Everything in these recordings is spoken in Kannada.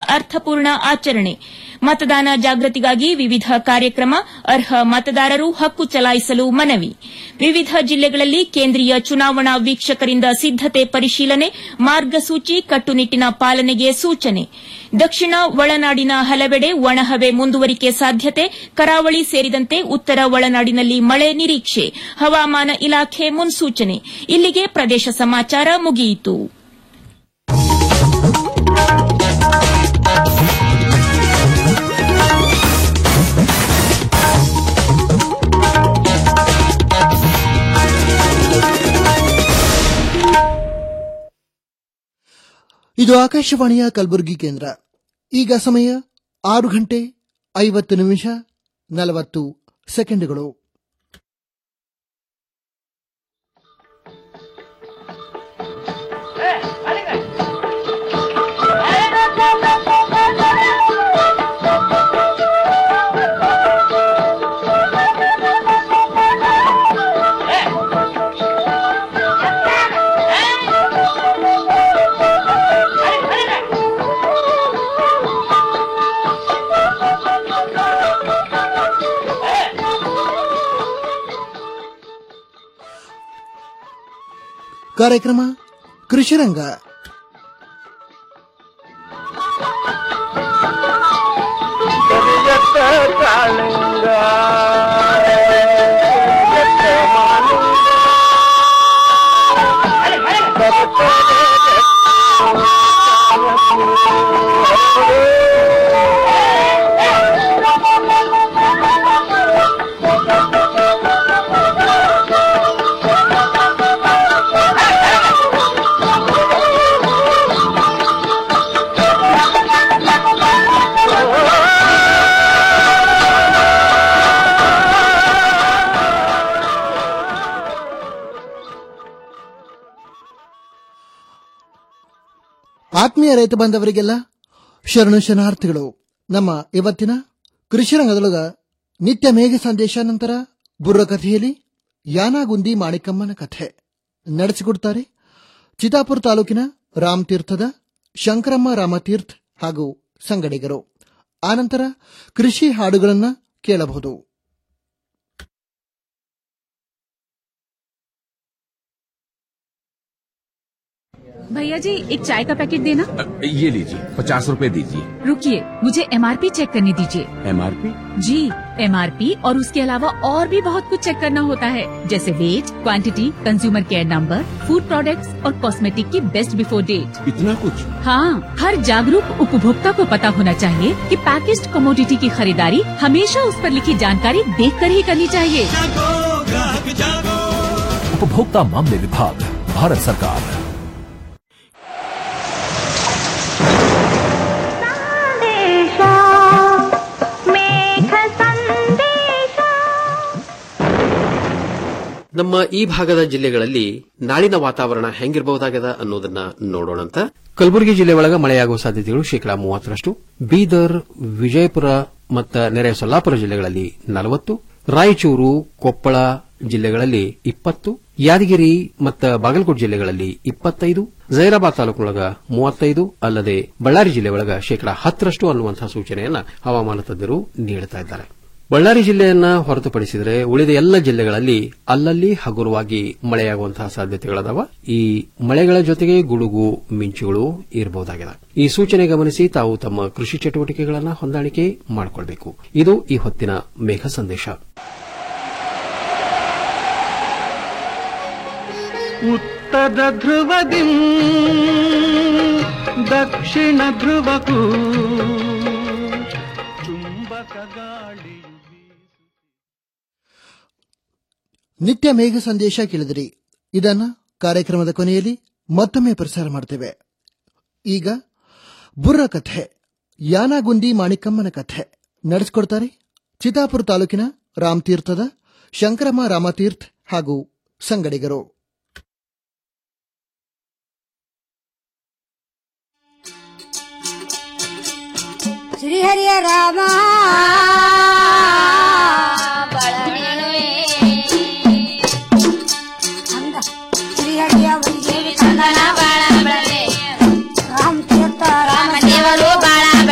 ಅರ್ಥಪೂರ್ಣ ಆಚರಣೆ ಮತದಾನ ಜಾಗೃತಿಗಾಗಿ ವಿವಿಧ ಕಾರ್ಯಕ್ರಮ ಅರ್ಹ ಮತದಾರರು ಹಕ್ಕು ಚಲಾಯಿಸಲು ಮನವಿ ವಿವಿಧ ಜಿಲ್ಲೆಗಳಲ್ಲಿ ಕೇಂದ್ರೀಯ ಚುನಾವಣಾ ವೀಕ್ಷಕರಿಂದ ಸಿದ್ದತೆ ಪರಿಶೀಲನೆ ಮಾರ್ಗಸೂಚಿ ಕಟ್ಟುನಿಟ್ಟಿನ ಪಾಲನೆಗೆ ಸೂಚನೆ ದಕ್ಷಿಣ ಒಳನಾಡಿನ ಹಲವೆಡೆ ಒಣಹವೆ ಮುಂದುವರಿಕೆ ಸಾಧ್ಯತೆ ಕರಾವಳಿ ಸೇರಿದಂತೆ ಉತ್ತರ ಒಳನಾಡಿನಲ್ಲಿ ಮಳೆ ನಿರೀಕ್ಷೆ ಹವಾಮಾನ ಇಲಾಖೆ ಮುನ್ಸೂಚನೆ ಇಲ್ಲಿಗೆ ಪ್ರದೇಶ ಸಮಾಚಾರ ಮುಗಿಯಿತು ಇದು ಆಕಾಶವಾಣಿಯ ಕಲಬುರಗಿ ಕೇಂದ್ರ ಈಗ ಸಮಯ ಆರು ಗಂಟೆ ಐವತ್ತು ನಿಮಿಷ ನಲವತ್ತು ಸೆಕೆಂಡುಗಳು ಕಾರ್ಯಕ್ರಮ ಕೃಷಿರಂಗ ಕರಿಯತ್ತ ಕಾಳಿಂಗ ಕರಿಯತ್ತ ಮಾಲಿಂಗ ಆತ್ಮೀಯ ರೈತ ಬಾಂಧವರಿಗೆಲ್ಲ ಶರಣು ಶರಣಾರ್ಥಿಗಳು ನಮ್ಮ ಇವತ್ತಿನ ಕೃಷಿ ರಂಗದೊಳಗ ನಿತ್ಯ ಮೇಘ ಸಂದೇಶ ನಂತರ ಬುರ್ರ ಕಥೆಯಲ್ಲಿ ಯಾನಾಗುಂದಿ ಮಾಣಿಕಮ್ಮನ ಕಥೆ ನಡೆಸಿಕೊಡ್ತಾರೆ ಚಿತಾಪುರ ತಾಲೂಕಿನ ರಾಮತೀರ್ಥದ ಶಂಕರಮ್ಮ ರಾಮತೀರ್ಥ್ ಹಾಗೂ ಸಂಗಡಿಗರು ಆನಂತರ ಕೃಷಿ ಹಾಡುಗಳನ್ನ ಕೇಳಬಹುದು भैया जी एक चाय का पैकेट देना ये लीजिए पचास रूपए दीजिए रुकिए मुझे एमआरपी चेक करने दीजिए एमआरपी जी एमआरपी और उसके अलावा और भी बहुत कुछ चेक करना होता है जैसे weight quantity consumer care number food products और कॉस्मेटिक की बेस्ट बिफोर डेट इतना कुछ हाँ हर जागरूक उपभोक्ता को पता होना चाहिए कि पैकेज्ड कमोडिटी की खरीदारी हमेशा उस पर लिखी जानकारी देख कर ही करनी चाहिए उपभोक्ता मामले विभाग भारत सरकार ನಮ್ಮ ಈ ಭಾಗದ ಜಿಲ್ಲೆಗಳಲ್ಲಿ ನಾಳಿನ ವಾತಾವರಣ ಹೆಂಗಿರಬಹುದಾಗದ ಅನ್ನೋದನ್ನ ನೋಡೋಣಂತ ಕಲಬುರಗಿ ಜಿಲ್ಲೆ ಒಳಗ ಮಳೆಯಾಗುವ ಸಾಧ್ಯತೆಗಳು ಶೇಕಡಾ ಮೂವತ್ತರಷ್ಟು ಬೀದರ್ ವಿಜಯಪುರ ಮತ್ತು ನೆರೆ ಸೊಲ್ಲಾಪುರ ಜಿಲ್ಲೆಗಳಲ್ಲಿ ನಲವತ್ತು ರಾಯಚೂರು ಕೊಪ್ಪಳ ಜಿಲ್ಲೆಗಳಲ್ಲಿ ಇಪ್ಪತ್ತು ಯಾದಗಿರಿ ಮತ್ತು ಬಾಗಲಕೋಟೆ ಜಿಲ್ಲೆಗಳಲ್ಲಿ ಇಪ್ಪತ್ತೈದು ಜೈರಾಬಾದ್ ತಾಲೂಕಿನೊಳಗ ಮೂವತ್ತೈದು ಅಲ್ಲದೆ ಬಳ್ಳಾರಿ ಜಿಲ್ಲೆ ಒಳಗ ಶೇಕಡಾ ಹತ್ತರಷ್ಟು ಅನ್ನುವಂತಹ ಸೂಚನೆಯನ್ನ ಹವಾಮಾನ ತಜ್ಞರು ನೀಡುತ್ತಾ ಇದ್ದಾರೆ ಬಳ್ಳಾರಿ ಜಿಲ್ಲೆಯನ್ನ ಹೊರತುಪಡಿಸಿದರೆ ಉಳಿದ ಎಲ್ಲ ಜಿಲ್ಲೆಗಳಲ್ಲಿ ಅಲ್ಲಲ್ಲಿ ಹಗುರವಾಗಿ ಮಳೆಯಾಗುವಂತಹ ಸಾಧ್ಯತೆಗಳದಾವ ಈ ಮಳೆಗಳ ಜೊತೆಗೆ ಗುಡುಗು ಮಿಂಚುಗಳು ಇರಬಹುದಾಗಿದೆ ಈ ಸೂಚನೆ ಗಮನಿಸಿ ತಾವು ತಮ್ಮ ಕೃಷಿ ಚಟುವಟಿಕೆಗಳನ್ನು ಹೊಂದಾಣಿಕೆ ಮಾಡಿಕೊಳ್ಬೇಕು ಇದು ಈ ಹೊತ್ತಿನ ಮೇಘ ಸಂದೇಶ ಉತ್ತರ ಧ್ರುವದಿ ದಕ್ಷಿಣ ಧ್ರುವಕ್ಕೂ ಚುಂಬಕ ಗಾಳಿಯು ನಿತ್ಯ ಮೇಘ ಸಂದೇಶ ಕೇಳಿದಿರಿ ಇದನ್ನ ಕಾರ್ಯಕ್ರಮದ ಕೊನೆಯಲ್ಲಿ ಮತ್ತೊಮ್ಮೆ ಪ್ರಸಾರ ಮಾಡ್ತೇವೆ ಈಗ ಬುರ್ರ ಕಥೆ ಯಾನಾಗುಂದಿ ಮಾಣಿಕಮ್ಮನ ಕಥೆ ನಡೆಸಿಕೊಡ್ತಾರೆ ಚಿತಾಪುರ ತಾಲೂಕಿನ ರಾಮತೀರ್ಥದ ಶಂಕರಮ್ಮ ರಾಮತೀರ್ಥ್ ಹಾಗೂ ಸಂಗಡಿಗರು ಶ್ರೀಹರಿಯ ರಾಮ ಅಂದ ಶ್ರೀಹರಿಯ ವೈದೇವಿ ಚಂದನ ರಾಮ ತೀರ್ಥ ರಾಮ ದೇವರು ಬಾಳ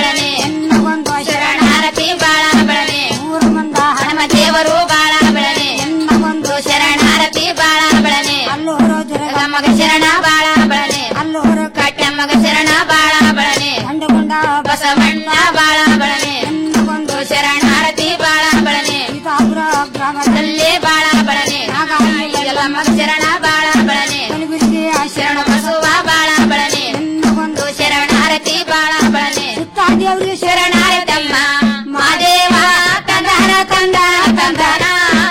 ಕಂದ ಬಸವಣ್ಣ ಬಾಳ ಬಳನೆ ಒಂದು ಶರಣಾರತಿ ಬಾಳ ಬಳನೆ ಸೀತಾಪುರ ಗ್ರಾಮದಲ್ಲಿ ಅಲ್ಲೇ ಬಾಳ ಬಳನೆ ಎಲ್ಲ ಶರಣ ಬಾಳ ಬಳನೆ ಕಲಬುರಗಿ ಶರಣ ಬಸವ ಬಾಳ ಬಳನೆ ಒಂದು ಶರಣಾರತಿ ಬಾಳ ಬಳನೆ ಸುತ್ತಾದೇವ್ರಿಗೆ ಶರಣಾರತಮ್ಮ ಮಾದೇವ ತಂದನ ತಂದನ ತಂದನ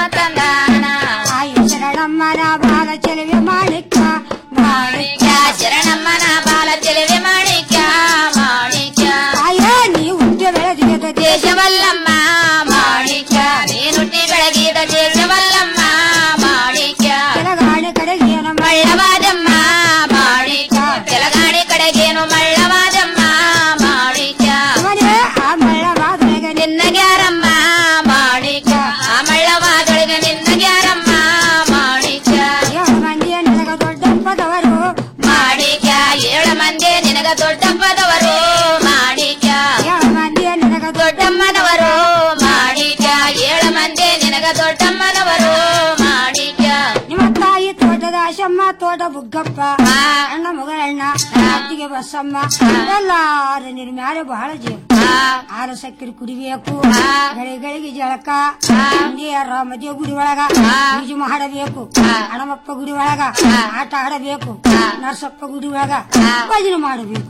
ತಂದನ ಆಯ ಶರಣಮ್ಮನ ಬಾಲ ಚೆಲುವೆ ಮಾಣಿಕ್ಯ ಮಾಣಿಕ್ಯ ಶರಣಮ್ಮನ ಬಾಲ ಚೆಲುವೆ ಮಾಣಿಕ್ಯ ಮಾಣಿಕ್ಯ ಆಯ ನೀ ಹುಟ್ಟಿ ಬೆಳೆದಿದ ದೇಶವಲ್ಲಮ್ಮ ಮಾಣಿಕ್ಯ ನೀನುಟ್ಟಿ ಬೆಳಗಿದ ದೇಶವಲ್ಲಮ್ಮ ಮಾಣಿಕ್ಯ ಕೆಳಗಾಣೆ ಕಡೆಗೆ ನಮ್ಮ ಮಳ್ಳವಾದಮ್ಮ ಮಾಣಿಕ್ಯ ತೆಲಗಾಣಿ ಕಡೆಗೇನು ಮಳ್ಳವಾದಮ್ಮ ಮಾಣಿಕ್ಯ ಮನೆ ಆ ಮಳ್ಳವಾದನೆಗೆ ನಿನ್ನ ಗ್ಯಾರಮ್ಮ ಮಾಣಿಕ್ಯ ಆ ಮಳ್ಳವಾದೊಳಗೆ ನಿನ್ನ ಗ್ಯಾರಮ್ಮ ಮಾಣಿಕ್ಯ ಏಳು ಮಂದಿಯ ನಿನಗ ದೊಡ್ಡಪ್ಪದವರು ಮಾಣಿಕ್ಯ ಏಳು ಮಂದಿ ನಿನಗ ದೊಡ್ಡಪ್ಪದವರು ಮಾಣಿಕ್ಯ ಏಳು ಮಂದಿಯ ನಿನಗ ದೊಡ್ಡಮ್ಮನವರು ಮಾಣಿಕ್ಯ ಏಳು ಮಂದಿ ನಿನಗ ದೊಡ್ಡಮ್ಮನವರು ಮಾಣಿಕ್ಯ ನಿಮ್ಮ ತಾಯಿ ತೋಟದ ಆಶಮ್ಮ ತೋಟ ಬುಗ್ಗಪ್ಪ ಅಣ್ಣ ಮಗಳಣ್ಣ ಅತ್ತಿಗೆ ಬಸಮ್ಮ ಎಲ್ಲಾರು ನಿನ್ನ ಮ್ಯಾಲೆ ಬಹಳ ಜೀವ ಆರು ಸಕ್ಕರೆ ಕುಡಿಬೇಕು ಗಳಿಗೆ ಜಳಕ ಇಂಡಿಯರ ಮದುವೆ ಗುಡಿ ಒಳಗ ಪೂಜೆ ಮಾಡಬೇಕು ಹಣಮಪ್ಪ ಗುಡಿ ಒಳಗ ಆಟ ಆಡಬೇಕು ನರಸಪ್ಪ ಗುಡಿ ಒಳಗ ಭಜನೆ ಮಾಡಬೇಕು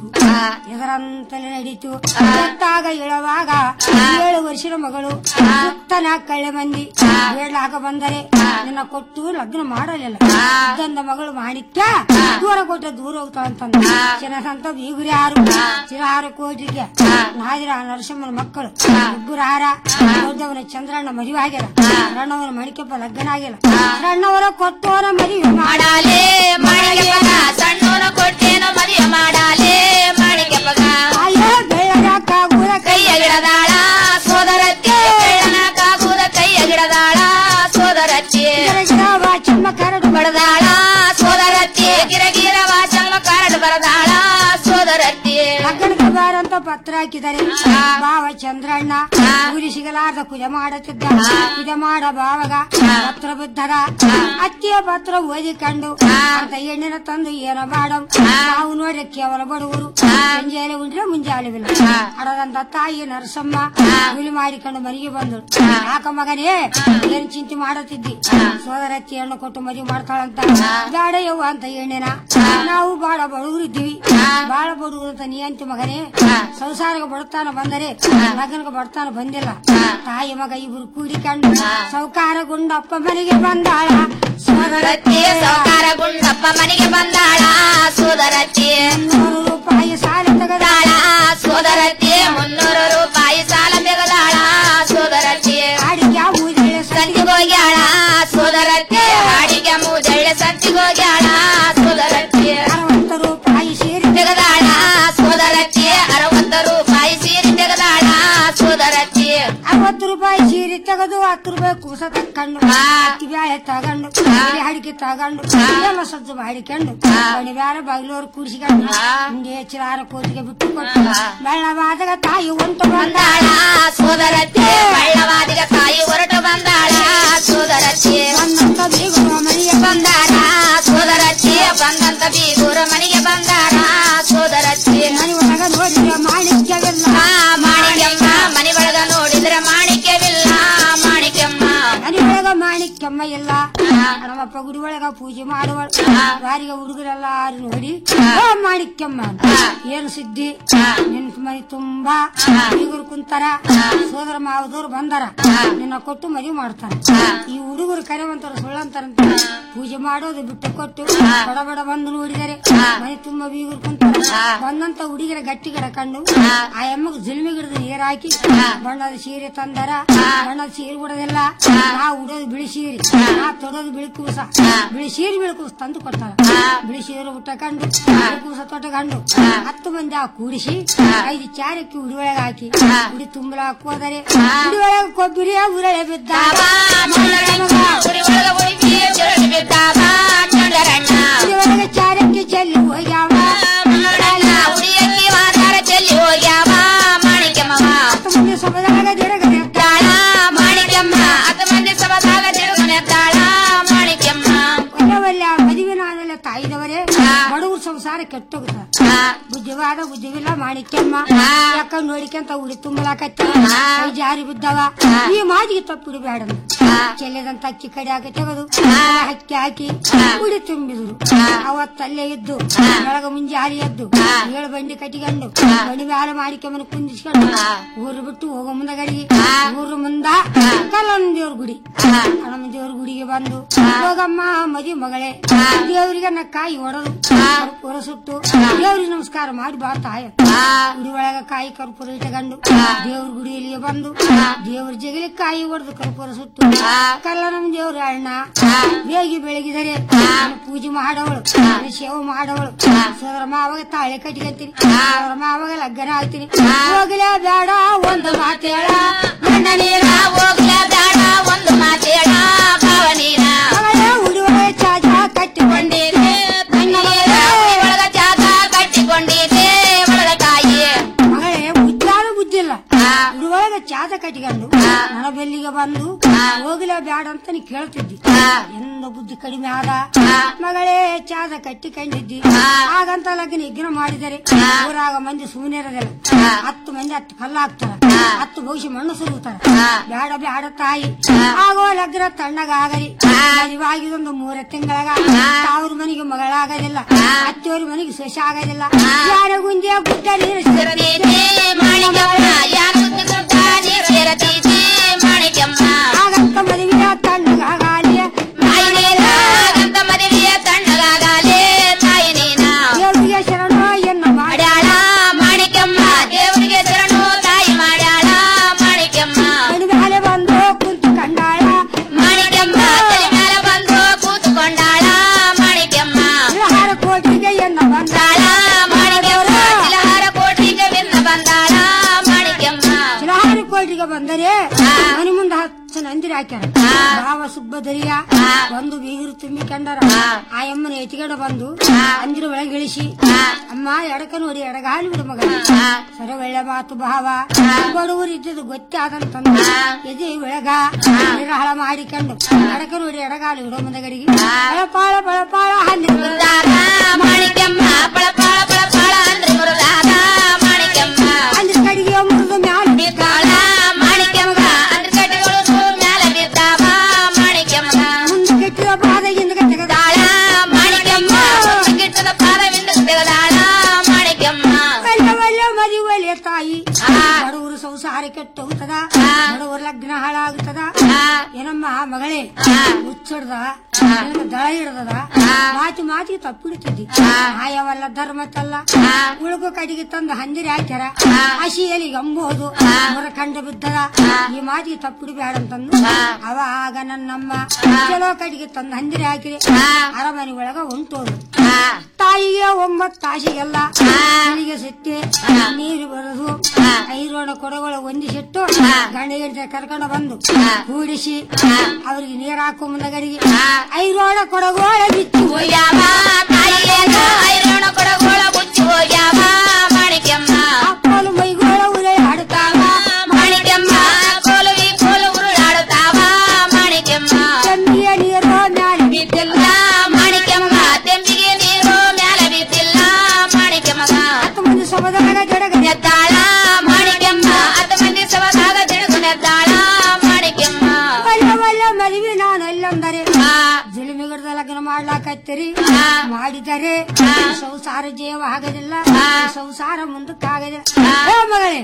ಇದರಂತಲೇ ನಡೀತು ಗೊತ್ತಾಗ ಹೇಳುವಾಗ ಏಳು ವರ್ಷದ ಮಗಳು ಸುತ್ತನ ಕಳ್ಳೆ ಮಂದಿ ಬೇಡ್ಲಾಗ ಬಂದರೆ ನಿನ್ನ ಕೊಟ್ಟು ಲಗ್ನ ಮಾಡಲಿಲ್ಲ ಇದ್ದಂದ ಮಗಳು ಮಾಣಿಕ್ಯ ದೂರ ಕೊಟ್ಟ ದೂರ ಹೋಗ್ತಾಳಂತಂದ ಚಿನ್ನಸಂತ ಬೀಗುರಿ ಹಾರು ಚಿರಹಾರ ಕೋಟಿಗೆ ನಾದಿರ ನರಸಿಂಹನ ಮಕ್ಕಳು ಇಬ್ಬರು ಹಾರ ದೊಡ್ಡವನ ಚಂದ್ರಣ್ಣ ಮದುವೆ ಆಗ್ಯಾರ ರಣ್ಣವನ ಮಣಿಕೆಪ್ಪ ಲಗ್ನ ಆಗಿಲ್ಲ ರಣ್ಣವರ ಕೊಟ್ಟವರ ಮದುವೆ ಮಾಡ ಮಾಡಾಲೆ ಮಾಣಿಕ್ಯಪ್ಪಗ ಸಣ್ಣೋನ ಕೊಟ್ಟೇನೋ ಮದುವೆ ಮಾಡಾಲೆ ಮಾಣಿಕ್ಯಪ್ಪಗ ಅಯ್ಯೋ ಬೆಳ್ಳಗಾಗುವುದ ಕೈಯ ಗಿಡದಾಳ ಸೋದರತ್ತಿ ಬೆಳ್ಳನ ಕಾಗುದ ಕೈಯ ಗಿಡದಾಳ ಸೋದರತ್ತಿ ಚಿಮ್ಮ ಕರಡು ಬಡದಾಳ ಸೋದರತ್ತಿ ಗಿರಗಿರ ವಾಚಮ್ಮ ಕರಡು ಬರದಾಳ ಸೋದರತ್ತಿ ಲಗ್ನಕ್ಕೆ ಬಾರಂತ ಪತ್ರ ಹಾಕಿದರೆ ಬಾವ ಚಂದ್ರಣ್ಣ ಊರಿ ಸಿಗಲಾರ್ದ ಕುಜ ಮಾಡುತ್ತಿದ್ದ ಕುಜ ಮಾಡ ಬಾವಗ ಪತ್ರ ಬಿದ್ದರ ಅತ್ತಿಯ ಪತ್ರ ಓದಿಕೊಂಡು ಅಂತ ಹೆಣ್ಣಿನ ತಂದು ಏನೋ ಮಾಡಂ ನಾವು ನೋಡಿ ಕೇವಲ ಬಡವರು ಸಂಜೆಯಲ್ಲಿ ಉಂಡ್ರೆ ಮುಂಜಾಲೆವಿಲ್ಲ ಅಡದಂತ ತಾಯಿ ನರಸಮ್ಮ ಹುಲಿ ಮಾಡಿಕೊಂಡು ಮನೆಗೆ ಬಂದಳು ಯಾಕ ಮಗನೇ ಏನ್ ಚಿಂತೆ ಮಾಡುತ್ತಿದ್ದಿ ಸೋದರತ್ತಿ ಹೆಣ್ಣು ಕೊಟ್ಟು ಮದುವೆ ಮಾಡ್ತಾಳಂತ ಬೇಡ ಯವ್ವ ಅಂತ ಹೆಣ್ಣಿನ ನಾವು ಬಾಳ ಬಡವರು ಇದ್ದೀವಿ ಬಾಳ ಬಡವರು ಅಂತ ನೀ ಅಂತಿ ಮಗನೇ ಸಂಸಾರಕ್ಕೆ ಬಡತಾನ ಬಂದರೆ ಮಗನಿಗೆ ಬಡತಾನ ಬಂದಿಲ್ಲ ತಾಯಿ ಮಗ ಇಬ್ರು ಕೂಡಿಕೊಂಡು ಸೌಕಾರ ಗುಂಡಪ್ಪ ಮನೆಗೆ ಬಂದಾಳ ಸೋದರತ್ತಿ ಸೌಕಾರ ಗುಂಡಪ್ಪ ಮನೆಗೆ ಬಂದಾಳ ಸೋದರತ್ತಿ ನೂರು ರೂಪಾಯಿ ಸಾಲ ತೆಗೆದಾಳ ತಾಳ ಸೋದರತ್ತಿ ಮುನ್ನೂರು ರೂಪಾಯಿ ಸಾಲ ಬೆಗದಾಳ ಸೋದರತ್ತಿ ಅಡಿಗೆ ಊದಳೆ ಸಂತಿಗೆ ಹೋಗ್ಯಾಳ ಸೋದರತ್ತಿ ಹಾಡಿಗೆ ಮೂದಳ್ಳೆ ಸಂತಿಗೆ ಹೋಗ್ಯಾಳ ಸೋದರತ್ತಿ ಅರವತ್ತು ರೂಪಾಯಿ ಸೀರೆ ತೆಗದಾಳ ಸೋದರತ್ತಿ ಅರವತ್ತು ರೂಪಾಯಿ ಸೀರೆ ತೆಗದಾಳ ಸೋದರತ್ತಿ ಅರವತ್ತು ರೂಪಾಯಿ ಸೀರೆ ತೆಗೆದು ಹತ್ತು ರೂಪಾಯಿ ಕೂಸ ತಕ್ಕೊಂಡು ಹತ್ತಿ ಬ್ಯಾಳೆ ತಗೊಂಡು ಎಲೆ ಅಡಿಕೆ ತಗೊಂಡು ಎಲ್ಲ ಸಜ್ಜು ಮಾಡಿಕೊಂಡು ಮನೆ ಬ್ಯಾರೆ ಬಾಗಿಲವ್ರು ಕೂಡಿಸಿಕೊಂಡು ಹಿಂಗೆ ಚಿರಾರ ಕೋಟಿಗೆ ಬಿಟ್ಟು ಕೊಟ್ಟು ಬೆಳ್ಳವಾದಾಗ ತಾಯಿ ಒಂಟು ಬಂದ ಬಂದಾಳ ಸೋದರತ್ತಿ ಬಳ್ಳವಾದಿಗ ತಾಯಿ ಹೊರಟು ಬಂದಾಳ ಸೋದರತ್ತಿ ಬಂದಂತ ಬೀಗುವ ಮನೆಯ ಬಂದಾರ ಸೋದರತ್ತಿ ಬಂದಂತ ಬೀಗೂರ ಮನೆಗೆ ಬಂದಾರ ಸೋದರತ್ತಿ ಮನೆ ಒಳಗ ನೋಡಿದ್ರೆ ಮಾಣಿಕ್ಯವಿಲ್ಲ ಆ ಮಾಣಿಕ್ಯಮ್ಮ ಮನೆ ಒಳಗ ನೋಡಿದ್ರೆ ಮಾಣಿಕ್ಯವಿಲ್ಲ ಮಾಣಿಕ್ಯಮ್ಮ ಮನೆ ಒಳಗ ಮಾಣಿಕ್ಯಮ್ಮ ಇಲ್ಲ ನಮ್ಮಪ್ಪ ಗುಡಿ ಒಳಗ ಪೂಜೆ ಮಾಡುವ ಬಾರಿಗೆ ಹುಡುಗರೆಲ್ಲಾರು ನೋಡಿ ಓ ಮಾಣಿಕ್ಯಮ್ಮ ಏನು ಸುದ್ದಿ ನಿನ್ ಮನೆ ತುಂಬಾ ಹುಡುಗರು ಕುಂತಾರ ಸೋದರ ಮಾವದವ್ರು ಬಂದಾರ ನಿನ್ನ ಕೊಟ್ಟು ಮದುವೆ ಮಾಡ್ತಾರ ಈ ಹುಡುಗರು ಕರೆವಂತಾರ ಸುಳ್ಳಂತಾರಂತ ಪೂಜೆ ಮಾಡೋದು ಬಿಟ್ಟು ಕೊಟ್ಟು ಬಡ ಬಡ ಬಂದು ನೋಡಿದರೆ ಮನೆ ತುಂಬಾ ಬೀಗರು ಕುಂತಾರ ಬಂದಂತ ಹುಡುಗಿರ ಗಟ್ಟಿ ಕಂಡು ಆ ಎಮ್ಮಗ್ ಜಿಲ್ಮಿ ಗಿಡದ ನೀರ್ ಹಾಕಿ ಬಣ್ಣದ ಸೀರೆ ತಂದಾರ ಬಣ್ಣದ ಸೀರೆ ಉಡೋದಿಲ್ಲ ನಾ ಉಡೋದು ಬಿಳಿ ಸೀರೆ ನಾ ತೊಡೋದು ಬಿಳಿ ಕೂಸ ಬಿಳಿ ಸೀರೆ ಬಿಳಿ ಕೂಸ ತಂದು ಕೊಡ್ತಾರ ಬಿಳಿ ಸೀರೆ ಉಟ್ಟಕೊಂಡು ಬಿಳಿ ಕೂಸ ತೊಟ್ಟಕೊಂಡು ಹತ್ತು ಮಂದಿ ಆ ಕೂಡಿಸಿ ಐದು ಚಾರಕ್ಕೆ ಉಡಿ ಒಳಗೆ ಹಾಕಿ ಉಡಿ ತುಂಬಲಾಕ್ ಹೋದರೆ ಉಡಿ ಒಳಗೆ ಕೊಬ್ಬಿರಿಯ ಉರಳೆ ಬಿದ್ದ ಉಡಿ ಒಳಗ ಉಳಿಪಿ ಜೊರಡಿ ಬಿದ್ದಾವ ಚಂಡರಣ್ಣ ಉಡಿ ಒಳಗೆ ಚಾರಕ್ಕೆ ಚೆಲ್ಲಿ ಹೋಗ್ಯಾವ ಮುನ್ನಡಣ್ಣ ಉಡಿಯಕ್ಕಿ ವಾದಾರ ಚೆಲ್ಲಿ ಹೋಗ್ಯಾವ ಮಾಣಿಕ್ಯಮ್ಮವ ಹತ್ತು ಮಂದಿ ಸಭದಾಗ ದಿರಗದೆ ತಾಳ ಮಾಣಿಕ್ಯಮ್ಮ ಹತ್ತು ಮಂದಿ ಸಭದಾಗ ತಿರುಗನೆ ತಾಳ ಮಾಣಿಕ್ಯಮ್ಮ ಒಳ್ಳೆ ಒಳ್ಳೆ ಮದುವೆ ನಾವೆಲ್ಲ ತಾಯಿದವರೇ ಬಡವರು ಸಂಸಾರ ಸಂಸಾರ ಕೆಟ್ಟೋಗುತ್ತ ಬುದ್ಧಿವಾದ ಬುದ್ಧಿವಿಲ್ಲ ಮಾಣಿಕ್ಯಮ್ಮ ಯಾಕ ನೋಡಿಕೊಂತ ಉಡಿ ತುಂಬಲಾಕತ್ತಿ ಕೈ ಜಾರಿ ಬಿದ್ದವ ಈ ಮಾದಿಗೆ ತಪ್ಪಿಡು ಬೇಡ ಚೆಲ್ಲದಂತ ಅಕ್ಕಿ ಕಡೆ ಹಾಕಿ ತೆಗೆದು ಹಕ್ಕಿ ಹಾಕಿ ಉಡಿ ತುಂಬಿದ್ರು ಅವತ್ತಲ್ಲೇ ಇದ್ದು ಬೆಳಗ ಮುಂಜಾನೆ ಎದ್ದು ಏಳು ಬಂಡಿ ಕಟ್ಟಿಕೊಂಡು ಬಂಡಿ ಮ್ಯಾಲ ಮಾಡಿಕೊಂಬನ ಕುಂದಿಸ್ಕೊಂಡು ಊರು ಬಿಟ್ಟು ಹೋಗೋ ಮುಂದಗಡಿಗೆ ಊರು ಮುಂದ ಕಲ್ಲಣ್ಣ ದೇವ್ರ ಗುಡಿ ಹನುಮ ದೇವ್ರ ಗುಡಿಗೆ ಬಂದು ಹೋಗಮ್ಮ ಮದಿ ಮಗಳೇ ದೇವರಿಗೆ ನ ಕಾಯಿ ಹೊಡೆದು ಕರ್ಪೂರ ಸುಟ್ಟು ದೇವ್ರಿಗೆ ನಮಸ್ಕಾರ ಮಾಡಿ ಬಾ ತಾಯ ಗುಡಿ ಒಳಗ ಕಾಯಿ ಕರ್ಪೂರ ಇಟ್ಟಕೊಂಡು ದೇವ್ರ ಗುಡಿಯಲ್ಲಿ ಬಂದು ದೇವ್ರ ಜಗಲಿ ಕಾಯಿ ಹೊಡೆದು ಕರ್ಪೂರ ಸುಟ್ಟು ಕಲ್ಲ ನಮ್ ದೇವ್ರ ಅಣ್ಣ ಬೇಗಿ ಬೆಳಗಿದರೆ ನಾನು ಪೂಜೆ ಮಾಡವಳು ನಾನು ಸೇವೆ ಮಾಡವಳು ಸೋದರ ಮಾವಾಗ ತಾಳೆ ಕಟ್ಕೊಂತೀನಿ ಸೋದರ ಮಾವಾಗ ಲಗ್ನ ಆಗ್ತೀನಿ ಹೋಗಲೇ ಬೇಡ ಒಂದು ಮಾತೇಳ ಗಂಡ ನೀರ ಹೋಗ್ಲೇ ಬೇಡ ಒಂದು ಮಾತೇಳ ಭಾವ ನೀರ ಅವಳೇ ಉಡುವ ಚಾಚ ಕಟ್ಟಿಕೊಂಡಿರಿ ನೀರ ಒಳಗ ಚಾಕ ಕಟ್ಟಿಕೊಂಡಿದ್ದೆ ಒಳಗ ಕಾಯಿ ಮಗಳೇ ಬುದ್ಧಾರು ಬುದ್ಧಿಲ್ಲ ಉಡುವೊಳಗ ಚಾದ ಕಟ್ಟಿಕೊಂಡು ನನ್ನ ಬೆಲ್ಲಿಗೆ ಬಂದು ಹೋಗಲೇ ಬ್ಯಾಡ ಅಂತ ನೀ ಕೇಳ್ತಿದ್ದಿ ಎಂದ ಬುದ್ಧಿ ಕಡಿಮೆ ಆದ ಮಗಳೇ ಚಾದ ಕಟ್ಟಿಕೊಂಡಿದ್ದಿ ಹಾಗಂತ ಲಗ್ನ ಯಜ್ಞ ಮಾಡಿದರೆ ಊರಾಗ ಮಂದಿ ಸುಮ್ಮನಿರೋದಿಲ್ಲ ಹತ್ತು ಮಂದಿ ಹತ್ತು ಕಲ್ಲ ಹಾಕ್ತಾರ ಹತ್ತು ಭವಿಷ್ಯ ಮಣ್ಣು ಸುರುತ್ತಾರ ಬ್ಯಾಡ ಬ್ಯಾಡ ತಾಯಿ ಆಗೋ ಲಗ್ನ ತಣ್ಣಗಾಗಲಿ ಮದುವಾಗಿದೊಂದು ಮೂರ ತಿಂಗಳಾಗ ಸಾವಿರ ಮನೆಗೆ ಮಗಳಾಗೋದಿಲ್ಲ ಹತ್ತೇವ್ರ ಮನೆಗೆ ಸೊಸೆ ಆಗೋದಿಲ್ಲ ಯಾರ ಗುಂಜಿಯ ಗುಡ್ಡ ನೀರು ಸೇರತೈತಿ ಮಾಣಿಕ್ಯಮ್ಮ ಯಾರು ಗುಡ್ಡ ನೀರು ಸೇರತೈತಿ ಮಾಣಿಕ್ಯಮ್ಮ ಆಗಂತ ಮದುವೆಯ ತಣ್ಣಗಾಗಲಿ ತಾಯಿ ನೀರ ಆಗಂತ ಮದುವೆಯ ತಣ್ಣಗಾಗಲೇ ತಾಯಿ ನೀನ ದೇವರಿಗೆ ಶರಣ ಎನ್ನ ಮಾಡಿ ಮಾಡ್ಯಾಳ ಮಾಣಿಕ್ಯಮ್ಮ ದೇವರಿಗೆ ಶರಣು ತಾಯಿ ಮಾಡ್ಯಾಳ ಮಾಣಿಕ್ಯಮ್ಮ ಮೇಲೆ ಬಂದು ಕುಂತು ಕಂಡಾಳ ಮಾಣಿಕ್ಯಮ್ಮ ತಲೆ ಮೇಲೆ ಬಂದು ಕೂತ್ಕೊಂಡಾಳ ಮಾಣಿಕ್ಯಮ್ಮ ಆಹಾರ ಕೋಟಿಗೆ ಎನ್ನ ಬಂದ ಬಂದಾಳ ಮಾಣಿಕ್ಯಮ್ಮ ಶಿಲಹಾರ ಕೋಟಿಗೆ ಬೆನ್ನ ಬಂದಾಳ ಮಾಣಿಕ್ಯಮ್ಮ ಶಿಲಹಾರಿ ಕೋಟಿಗೆ ಬಂದರೆ ಮನೆ ಮುಂದೆ ಹತ್ತು ನಂದಿರಿ ಹಾಕ್ಯಾರ ಭಾವ ಸುಬ್ಬದರಿಯ ಒಂದು ಬೀಗರು ತುಂಬಿ ಕಂಡರ ಆ ಅಮ್ಮನ ಎತ್ತಿಗಡ ಬಂದು ಅಂದಿರ ಒಳಗೆ ಇಳಿಸಿ ಅಮ್ಮ ಎಡಕ ನೋಡಿ ಎಡಗಾಲಿ ಬಿಡು ಮಗ ಸರ ಒಳ್ಳೆ ಮಾತು ಭಾವ ಬಡವರು ಇದ್ದದ್ದು ಗೊತ್ತೇ ಆದಂತಂದು ಎದೆ ಒಳಗ ನಿರಹಳ ಮಾಡಿಕೊಂಡು ಎಡಕ ನೋಡಿ ಎಡಗಾಲಿ ಬಿಡೋ ಮುಂದಗಡಿಗೆ ಬಳಪಾಳ ಬಳಪಾಳ ಹಂದಿ ಮುರುದಾದ ಮಾಣಿಕ್ಯಮ್ಮ ಪಳಪಾಳ ಪಳಪಾಳ ಅಂದ್ರೆ ಮುರುದಾದ ಮಾಣಿಕ್ಯಮ್ಮ ಹಂದಿ ಕಡಿಗೆ ಮುರಿದು ಮ್ಯಾಲ ಬಿದ್ದಾಳ ಮಾಣಿಕ್ಯಮ್ಮ ಅಂದ್ರೆ ಕಟ್ಟಿಗಳು ಮ್ಯಾಲ ಬಿದ್ದಾವ ಮಾಣಿಕ್ಯಮ್ಮ ಮುಂದೆ ಕೆಟ್ಟಿದ ಬಾಧೆಯಿಂದ ತೆಗೆದ ತಾಳ ಮಾಣಿಕ್ಯಮ್ಮ ಗಿಟ್ಟದ ಪಾದವಿಂದ ತೆಗೆದಾಳ ಮಾಣಿಕ್ಯಮ್ಮ ಒಳ್ಳೆ ಒಳ್ಳೆ ಮದುವೆ ತಾಯಿ ಬಡವರು ಸಂಸಾರ ಕೆಟ್ಟು ಹೋಗ್ತದ ಬಡವರ ಲಗ್ನ ಹಾಳಾಗುತ್ತದ ಏನಮ್ಮ ಮಗಳೇ ಹುಚ್ಚಡ್ದ ದಳ ಹಿಡ್ದದ ಮಾತಿ ಮಾತಿಗೆ ತಪ್ಪಿಡ್ತಿದ್ದಿ ಆಯವಲ್ಲ ಧರ್ಮತ್ತಲ್ಲ ಉಳುಕು ಕಡಿಗೆ ತಂದು ಹಂದಿರಿ ಹಾಕ್ಯಾರ ಹಸಿಯಲ್ಲಿ ಎಂಬುದು ಅವರ ಕಂಡು ಬಿದ್ದದ ಈ ಮಾತಿಗೆ ತಪ್ಪಿಡ್ಬೇಡ ಅಂತಂದು ಅವ ಆಗ ನನ್ನಮ್ಮ ಚಲೋ ಕಡಿಗೆ ತಂದು ಹಂದಿರಿ ಹಾಕಿರಿ ಅರಮನೆ ಒಳಗ ಹೊಂಟೋದು ತಾಯಿಗೆ ಒಂಬತ್ತು ತಾಸಿಗೆಲ್ಲ ನೀರಿಗೆ ಸೆತ್ತೆ ನೀರು ಬರೋದು ಐರೋಣ ಕೊಡಗಳು ಹೊಂದಿಸಿಟ್ಟು ಗಂಡ ಗಂಟೆ ಕರ್ಕೊಂಡು ಬಂದು ಕೂಡಿಸಿ ಅವ್ರಿಗೆ ನೀರ್ ಹಾಕೋ ಮುಂದಗಡಿಗೆ ಐರೋಣ ಕೊಡಗೋಳ ಬಿಚ್ಚಿ ಹೋಗ್ಯಾವ ತಾಯಿಯೇನ ಐರೋಣ ಕೊಡಗೋಳ ಮುಚ್ಚಿ ಹೋಗ್ಯಾವ ಮಾಣಿಕ್ಯಮ್ಮ ಅಪ್ಪಲು ಮೈಗೋಳ ಉರೆ ಹಾಡುತ್ತಾವ ಮಾಣಿಕ್ಯಮ್ಮ ಕೋಲುವಿ ಕೋಲು ಉರುಳಾಡುತ್ತಾವ ಮಾಣಿಕ್ಯಮ್ಮ ಚಂದಿಯ ನೀರು ಮ್ಯಾಲೆ ಬಿದ್ದಿಲ್ಲ ಮಾಣಿಕ್ಯಮ್ಮ ತೆಂಬಿಗೆ ನೀರು ಮ್ಯಾಲ ಬಿದ್ದಿಲ್ಲ ಮಾಣಿಕ್ಯಮ್ಮ ಹತ್ತು ಮಂದಿ ಸಬದಾಗ ಜಡಗ ನೆದ್ದಾಳ ಮಾಣಿಕ್ಯಮ್ಮ ಹತ್ತು ಮಂದಿ ಸವದಾಗ ತಿಳುಗು ನೆದ್ದಾಳ ಮಾಣಿಕ್ಯಮ್ಮ ಒಳ್ಳೆ ಒಳ್ಳೆ ಮದುವೆ ನಾನು ಎಲ್ಲಂದರೆ ಜಿಲಿಮಿಗಡದ ಲಗ್ನ ಮಾಡ್ಲಾಕತ್ತೀರಿ ಮಾಡಿದರೆ ಸಂಸಾರ ಜೀವ ಆಗದಿಲ್ಲ ಸಂಸಾರ ಮುಂದಕ್ಕಾಗದಿಲ್ಲ ಏ ಮಗಳೇ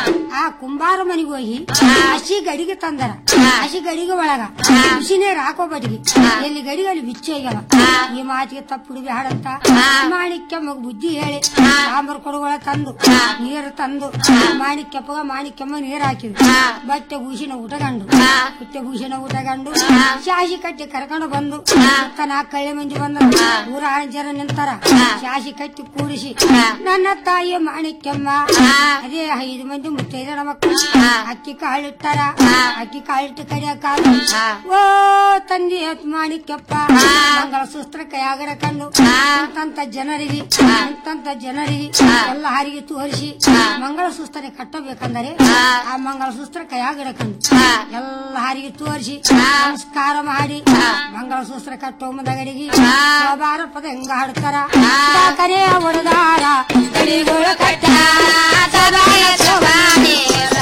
ಆ ಕುಂಬಾರ ಮನೆಗೆ ಹೋಗಿ ಹಸಿ ಗಡಿಗೆ ತಂದರ ಹಸಿ ಗಡಿಗೆ ಒಳಗ ಬಿಸಿ ನೀರು ಹಾಕೋ ಬಡಿಗೆ ಎಲ್ಲಿ ಗಡಿಗೆ ಅಲ್ಲಿ ಬಿಚ್ಚಿ ಹೋಗ್ಯಾವ ಈ ಮಾತಿಗೆ ತಪ್ಪು ಹಾಡಂತ ಮಾಣಿಕ್ಯ ಮಗ ಬುದ್ಧಿ ಹೇಳಿ ಸಾಂಬಾರ್ ಕೊಡುಗಳ ತಂದು ನೀರು ತಂದು ಮಾಣಿಕ್ಯಪ್ಪಗ ಮಾಣಿಕ್ಯಮ್ಮ ನೀರು ಹಾಕಿದ್ವಿ ಬಟ್ಟೆ ಭೂಷಣ ಊಟಗಂಡು ಬಟ್ಟೆ ಭೂಷಣ ಊಟಗಂಡು ಶಾಸಿ ಕಟ್ಟಿ ಕರ್ಕೊಂಡು ಬಂದು ಸುತ್ತ ನಾಲ್ಕು ಕಳ್ಳೆ ಮಂದಿ ಬಂದ ಊರ ಆರು ಜನ ನಿಂತಾರ ಶಾಸಿ ಕಟ್ಟಿ ಕೂಡಿಸಿ ನನ್ನ ತಾಯಿ ಮಾಣಿಕ್ಯಮ್ಮ ಅದೇ ಐದು ಮಂದಿ ಮುತ್ತೈದೆ ಐದಣ ಮಕ್ಕಳು ಅಕ್ಕಿ ಕಾಳಿಟ್ಟಾರ ಅಕ್ಕಿ ಕಾಳಿಟ್ಟು ಕಡಿಯಾಕ ಓ ತಂದಿ ಎತ್ ಮಾಣಿಕ್ಯಪ್ಪ ಮಂಗಳ ಸೂಸ್ತ್ರ ಕೈಯಾಗಡ ಕಂಡು ಇಂತಂತ ಜನರಿಗೆ ಇಂತಂತ ಜನರಿಗೆ ಎಲ್ಲ ಹಾರಿಗೆ ತೋರಿಸಿ ಮಂಗಳ ಸೂಸ್ತ್ರೆ ಕಟ್ಟಬೇಕಂದರೆ ಆ ಮಂಗಳ ಸೂಸ್ತ್ರ ಕೈಯಾಗಡ ಕಂಡು ಎಲ್ಲ ಹಾರಿಗೆ ತೋರಿಸಿ ನಮಸ್ಕಾರ ಮಾಡಿ ಮಂಗಳ ಸೂಸ್ತ್ರ ಕಟ್ಟೋ ಮುಂದಗಡಿಗೆ ಶೋಭಾರ ಪದ ಹೆಂಗ ಹಾಡ್ತಾರ ಕರೆ ಹೊಡೆದಾರ ಗಡಿಗಳ ಕಟ್ಟ ಸಭಾಯ ಶೋಭಾನೆ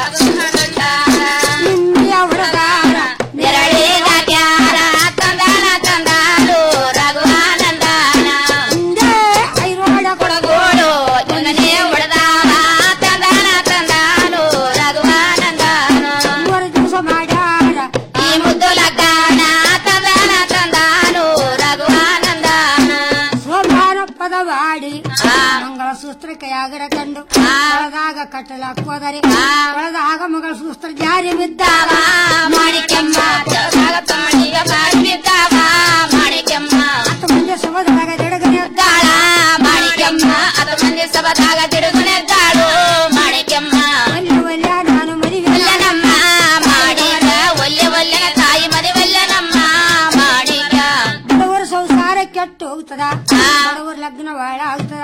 ನಿಂದಿಯ ಹೊಡೆದಾರ ನೆರಳಿನ ಕ್ಯಾರ ತಂದಾನ ತಂದಾನು ರಘುವಾನಂದನ ಹಿಂದೆ ಐರೋಡ ಕೊಡಗೋಳು ಒಂದನೇ ಹೊಡೆದಾವ ತಂದಾನ ತಂದಾನು ರಘುವಾನಂದನ ಮೂರು ದಿವಸ ಮಾಡ್ಯಾರ ಈ ಮುದ್ದು ಲಗ್ನ ತಂದಾನ ತಂದಾನು ರಘುವಾನಂದನ ಸೋಮಾನ ಪದವಾಡಿ ಮಂಗಳ ಸೂಸ್ತ್ರ ಕೈಯಾಗರ ಕಂಡು ಒಳದಾಗ ಕಟ್ಟಲಾಕೋದರೆ ಒಳದಾಗ ಮಗಳ ಸೂಸ್ತ್ರ ಜಾರಿ ಬಿದ್ದಾವ ಮಾಣಿಕ್ಯಮ್ಮ ಜಗತ್ತಮಣಿಗ ಮಾಡಿದ್ದಾವ ಮಾಣಿಕ್ಯಮ್ಮ ಹತ್ತು ಮುಂದೆ ಸಭದೊಳಗ ಜಡಗನೆ ತಾಳ ಮಾಣಿಕ್ಯಮ್ಮ ಅದ ಮಂದಿ ಸಭದಾಗ ತಿರುಗುನೆದ್ದಾಳು ಮಾಣಿಕ್ಯಮ್ಮ ಒಲ್ಲೆ ಒಲ್ಲೆ ನಾನು ಮರಿವೆ ಒಲ್ಲೆನಮ್ಮ ಮಾಡಿದ ಒಲ್ಲೆ ಒಲ್ಲೆನ ತಾಯಿ ಮದಿವಲ್ಲೆನಮ್ಮ ಮಾಡಿದ ಬಡವರ ಸಂಸಾರ ಕೆಟ್ಟು ಹೋಗ್ತದ ಬಡವರ ಲಗ್ನ ಬಾಳ ಆಗ್ತದ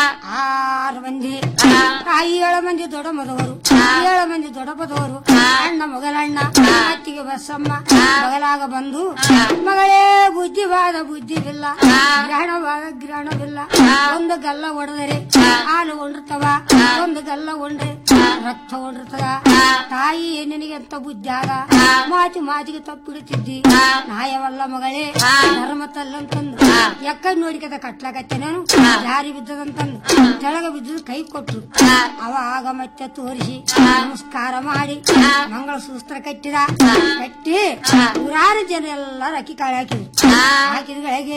ಆರು ಮಂದಿ ತಾಯಿ ಏಳು ಮಂದಿ ದೊಡ್ಡ ಮದವರು ಏಳು ಮಂದಿ ದೊಡ್ಡ ಮದವರು ಅಣ್ಣ ಮಗಳಣ್ಣ ಅತ್ತಿಗೆ ಬಸಮ್ಮ ಮಗಳಾಗ ಬಂದು ಮಗಳೇ ಬುದ್ಧಿವಾದ ಬುದ್ಧಿವಿಲ್ಲ ಗ್ರಹಣವಾದ ಗ್ರಹಣವಿಲ್ಲ ಒಂದು ಗಲ್ಲ ಹೊಡೆದರೆ ಹಾಲು ಹೊಂಡಿರ್ತವ ಒಂದು ಗಲ್ಲ ಹೊಂಡ್ರೆ ರಕ್ತ ಹೊಂಡಿರ್ತದ ತಾಯಿ ನಿನಗೆ ಎಂತ ಬುದ್ಧಿ ಆದ ಮಾತಿ ಮಾತಿಗೆ ತಪ್ಪಿಡುತ್ತಿದ್ದಿ ನಾಯವಲ್ಲ ಮಗಳೇ ಧರ್ಮ ತಲ್ಲಂತಂದು ಎಕ್ಕ ನೋಡಿಕದ ಕಟ್ಲಾಕತ್ತೆ ನಾನು ಜಾರಿ ಬಿದ್ದದಂತಂದು ತೆಳಗ ಬಿದ್ದು ಕೈ ಕೊಟ್ರು ಅವ ಆಗ ಮತ್ತೆ ತೋರಿಸಿ ನಮಸ್ಕಾರ ಮಾಡಿ ಮಂಗಳ ಸೂಸ್ತ್ರ ಕಟ್ಟಿದ ಕಟ್ಟಿ ನೂರಾರು ಜನ ಎಲ್ಲಾರು ಅಕ್ಕಿ ಕಾಳಿ ಹಾಕಿದ್ರು ಹಾಕಿದ್ಗಳಿಗೆ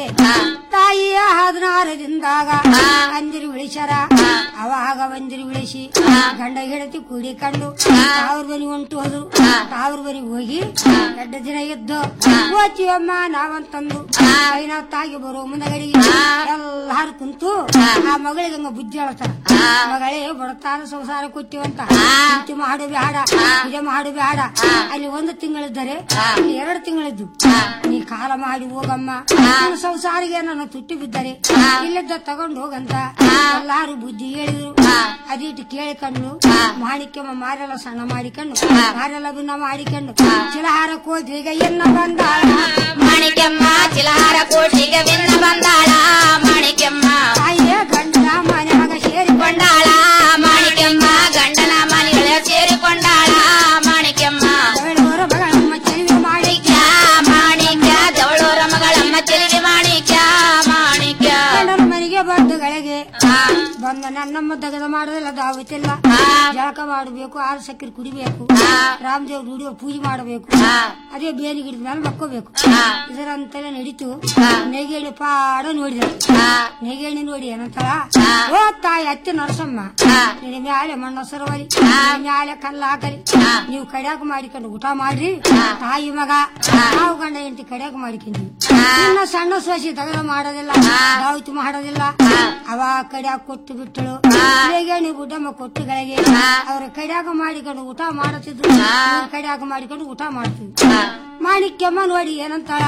ತಾಯಿಯ ಹದಿನಾರದಿಂದಾಗ ಅಂದಿರಿ ಉಳಿಸ್ಯಾರ ಅವಾಗ ಬಂದಿರಿ ಉಳಿಸಿ ಗಂಡ ಹೆಂಡತಿ ಕೂಡಿಕೊಂಡು ತಾವ್ರ ಬನಿ ಹೊಂಟು ಹೋದ್ರು ತಾವ್ರ ಬನಿಗೆ ಹೋಗಿ ಗಡ್ಡ ದಿನ ಇದ್ದು ಓದ್ತೀವಮ್ಮ ನಾವಂತಂದು ಐನಾ ತಾಗಿ ಬರೋ ಮುಂದಗಡಿಗೆ ಎಲ್ಲಾರು ಕುಂತು ಆ ಮಗಳಿಗೆ ಹಂಗ ಬುದ್ಧಿ ಹೇಳ್ತಾರ ಮಗಳೇ ಬಡತಾನ ಸಂಸಾರ ಕೊಟ್ಟಿವಂತ ಚಿಂತೆ ಮಾಡು ಬೇಡ ಇದೇ ಮಾಡು ಬೇಡ ಅಲ್ಲಿ ಒಂದು ತಿಂಗಳಿದ್ದರೆ ಇಲ್ಲಿ ಎರಡು ತಿಂಗಳಿದ್ದು ನೀ ಕಾಲ ಮಾಡಿ ಹೋಗಮ್ಮ ನಿನ್ನ ಸಂಸಾರಿಗೆ ನನ್ನ ತುಟ್ಟಿ ಬಿದ್ದರೆ ಇಲ್ಲಿದ್ದ ತಗೊಂಡು ಹೋಗಂತ ಎಲ್ಲಾರು ಬುದ್ಧಿ ಹೇಳಿದ್ರು ಅದಿಟ್ಟು ಕೇಳಿಕೊಂಡು ಮಾಣಿಕ್ಯಮ್ಮ ಮಾರೆಲ್ಲ ಸಣ್ಣ ಮಾಡಿಕೊಂಡು ಮಾರೆಲ್ಲ ಭಿನ್ನ ಮಾಡಿಕೊಂಡು ಚಿಲಹಾರ ಕೋದ್ರಿಗೆ ಎನ್ನ ಬಂದಾಳ ಮಾಣಿಕ್ಯಮ್ಮ ಚಿಲಹಾರ ಕೋಟಿಗೆ ವಿನ್ನ ಬಂದಾಳ ಮಾಣಿಕ್ಯಮ್ಮ ತಾಯಿಯ ಗಂಡನ ಮನ್ಯಾಗ ಸೇರಿಕೊಂಡ ಕೊಂಡಾಳ ಮಾಣಿಕ್ಯಮ್ಮ ಗಂಡನ ಮನೆಗಳ ಸೇರಿಕೊಂಡಾಳ ಮಾಣಿಕ್ಯಮ್ಮ ಬೆಳವರ ಮಗಳಮ್ಮ ಚೆಲುವೆ ಮಾಡಿ ಮಾಣಿಕ್ಯ ಮಾಣಿಕ್ಯ ಜವಳೂರ ಮಗಳಮ್ಮ ಚೆಲುವೆ ಮಾಣಿಕ್ಯ ಮಾಣಿಕ್ಯ ಗಂಡನ ಮನೆಗೆ ಬಂಧುಗಳಿಗೆ ಬಂದ ನನ್ನಮ್ಮ ದಗದ ಮಾಡೋದಿಲ್ಲ ದಾವತ್ತಿಲ್ಲ ಜಳಕ ಮಾಡಬೇಕು ಆರು ಸಕ್ಕರೆ ಕುಡಿಬೇಕು ರಾಮದೇವ್ ದುಡಿಯೋ ಪೂಜೆ ಮಾಡಬೇಕು ಅದೇ ಬೇರೆ ಗಿಡದ ಮೇಲೆ ಮಕ್ಕೋಬೇಕು ಇದರಂತೆಲ್ಲ ನಡೀತು ನೆಗೇಣಿ ಪಾಡ ನೋಡಿದೆ ನೆಗೇಣಿ ನೋಡಿ ಏನಂತಾಳ ಓ ತಾಯಿ ಅತ್ತೆ ನರಸಮ್ಮ ನಿನ್ನ ಮ್ಯಾಲೆ ಮಣ್ಣ ಸರವರಿ ಮ್ಯಾಲೆ ಕಲ್ಲ ಹಾಕಲಿ ನೀವು ಕಡ್ಯಾಕ ಮಾಡಿಕೊಂಡು ಊಟ ಮಾಡ್ರಿ ತಾಯಿ ಮಗ ನಾವು ಗಂಡ ಹೆಂಡತಿ ಕಡ್ಯಾಕ ಮಾಡಿಕೊಂಡ್ವಿ ಇನ್ನ ಸಣ್ಣ ಸೋಸಿ ತಗದ ಮಾಡೋದಿಲ್ಲ ದಾವತಿ ಮಾಡೋದಿಲ್ಲ ಅವ ಕಡ್ಯಾಕ ಕೊಟ್ಟು ಬಿಟ್ಟಳು ಬೇಗೇಣಿ ಗುಡ್ಡಮ್ಮ ಕೊಟ್ಟುಗಳಿಗೆ ಅವ್ರ ಕಡ್ಯಾಕ ಮಾಡಿಕೊಂಡು ಊಟ ಮಾಡುತ್ತಿದ್ರು ಇವ್ರ್ ಕಡ್ಯಾಕ ಮಾಡಿಕೊಂಡು ಊಟ ಮಾಡ್ತಿದ್ರು ಮಾಣಿಕ್ಯಮ್ಮ ನೋಡಿ ಏನಂತಾಳ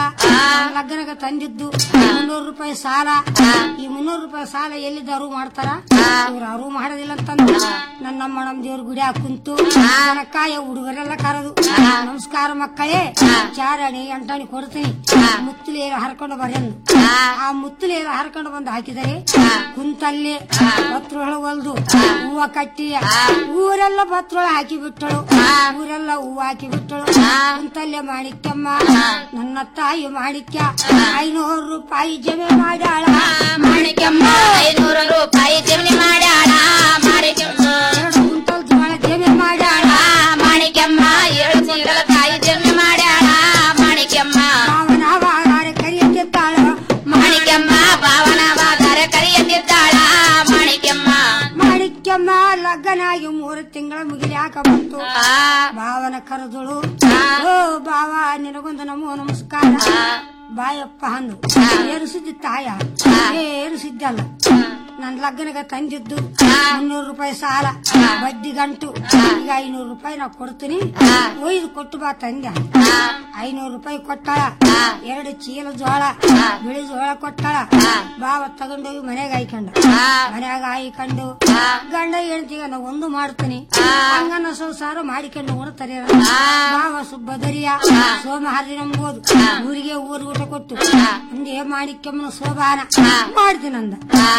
ಲಗ್ನಗ ತಂದಿದ್ದು ಮುನ್ನೂರು ರೂಪಾಯಿ ಸಾಲ ಈ ಮುನ್ನೂರು ರೂಪಾಯಿ ಸಾಲ ಎಲ್ಲಿದ್ದ ಅರು ಮಾಡ್ತಾರ ಇವ್ರು ಅರು ಮಾಡೋದಿಲ್ಲ ಅಂತಂದು ನನ್ನಮ್ಮ ನಮ್ ದೇವ್ರ ಗುಡಿ ಕುಂತು ಕಾಯ ಹುಡುಗರೆಲ್ಲ ಕರೆದು ನಮಸ್ಕಾರ ಮಕ್ಕಳೇ ಚಾರಣಿ ಎಂಟಾಣಿ ಕೊಡ್ತೀನಿ ಮುತ್ತುಲೇರ ಹರ್ಕೊಂಡು ಬರೆಂದು ಆ ಮುತ್ತುಲೇರ ಹರ್ಕೊಂಡು ಬಂದು ಹಾಕಿದರೆ ಕುಂತಲ್ಲಿ ಪತ್ರೊಳ ಹೊಲ್ದು ಹೂವ ಕಟ್ಟಿ ಊರೆಲ್ಲ ಪತ್ರೊಳ ಹಾಕಿ ಬಿಟ್ಟಳು ಊರೆಲ್ಲ ಹೂವು ಹಾಕಿ ಬಿಟ್ಟಳು ಕುಂತಲ್ಲೇ ಮಾಣಿಕ್ಯಮ್ಮ ನನ್ನ ತಾಯಿ ಮಾಣಿಕ್ಯ ಐನೂರು ರೂಪಾಯಿ ಜಮೆ ಮಾಡ್ಯಾಳ ಮಾಣಿಕ್ಯಮ್ಮ ಐನೂರು ರೂಪಾಯಿ ಜಮನಿ ಮಾಡ್ಯಾಳ ಮಾಣಿಕ್ಯಮ್ಮ ಎರಡು ಕುಂಟಲ್ ಜೋಳ ಜಮೆ ಮಾಡ್ಯಾಳ ಮಾಣಿಕ್ಯಮ್ಮ ಏಳು ತಿಂಗಳ ತಾಯಿ ಜಮಿ ಮಾಡ್ಯಾಳ ಮಾಣಿಕ್ಯಮ್ಮ ಅವನ ವಾರ ಕರಿಯತ್ತಿದ್ದಾಳ ಮಾಣಿಕ್ಯಮ್ಮ ಭಾವನವಾದರೆ ಕರೆಯದಿದ್ದಾಳ ಮಾಣಿಕ್ಯಮ್ಮ ಮಾಣಿಕ್ಯಮ್ಮ ಲಗ್ನಾಗಿ ಮೂರು ತಿಂಗಳ ಮುಗಿಲಾಕ ಬಂತು ಭಾವನ ಕರೆದಳು ಓ ಬಾವ ನಿನಗೊಂದು ನಮೋ ನಮಸ್ಕಾರ ಬಾಯಪ್ಪ ಅಂದು ಏನು ಸುದ್ದಿ ತಾಯ ಏನು ಸುದ್ದಿ ಅಲ್ಲ ನನ್ ಲಗ್ನಗ ತಂದಿದ್ದು ಮುನ್ನೂರು ರೂಪಾಯಿ ಸಾಲ ಬಡ್ಡಿ ಗಂಟು ಈಗ ಐನೂರು ರೂಪಾಯಿ ನಾ ಕೊಡ್ತೀನಿ ಒಯ್ದು ಕೊಟ್ಟು ಬಾ ತಂದೆ ಐನೂರು ರೂಪಾಯಿ ಕೊಟ್ಟಾಳ ಎರಡು ಚೀಲ ಜೋಳ ಬಿಳಿ ಜೋಳ ಕೊಟ್ಟಾಳ ಬಾವ ತಗೊಂಡೋಗಿ ಮನೆಗೆ ಹಾಯ್ಕೊಂಡು ಮನ್ಯಾಗ ಹಾಯ್ಕೊಂಡು ಗಂಡ ಹೇಳ್ತೀಗ ನಾ ಒಂದು ಮಾಡ್ತೀನಿ ಹಂಗನ್ನ ಸಂಸಾರ ಮಾಡಿಕೊಂಡು ಉಣ್ತಾರೆ ಬಾವ ಸುಬ್ಬದರಿಯ ಸೋಮಹಾರಿ ನಂಬೋದು ಊರಿಗೆ ಊರು ಊಟ ಕೊಟ್ಟು ಮುಂದೆ ಮಾಣಿಕ್ಯಮ್ಮನ ಶೋಭಾನ ಮಾಡ್ತೀನಂದ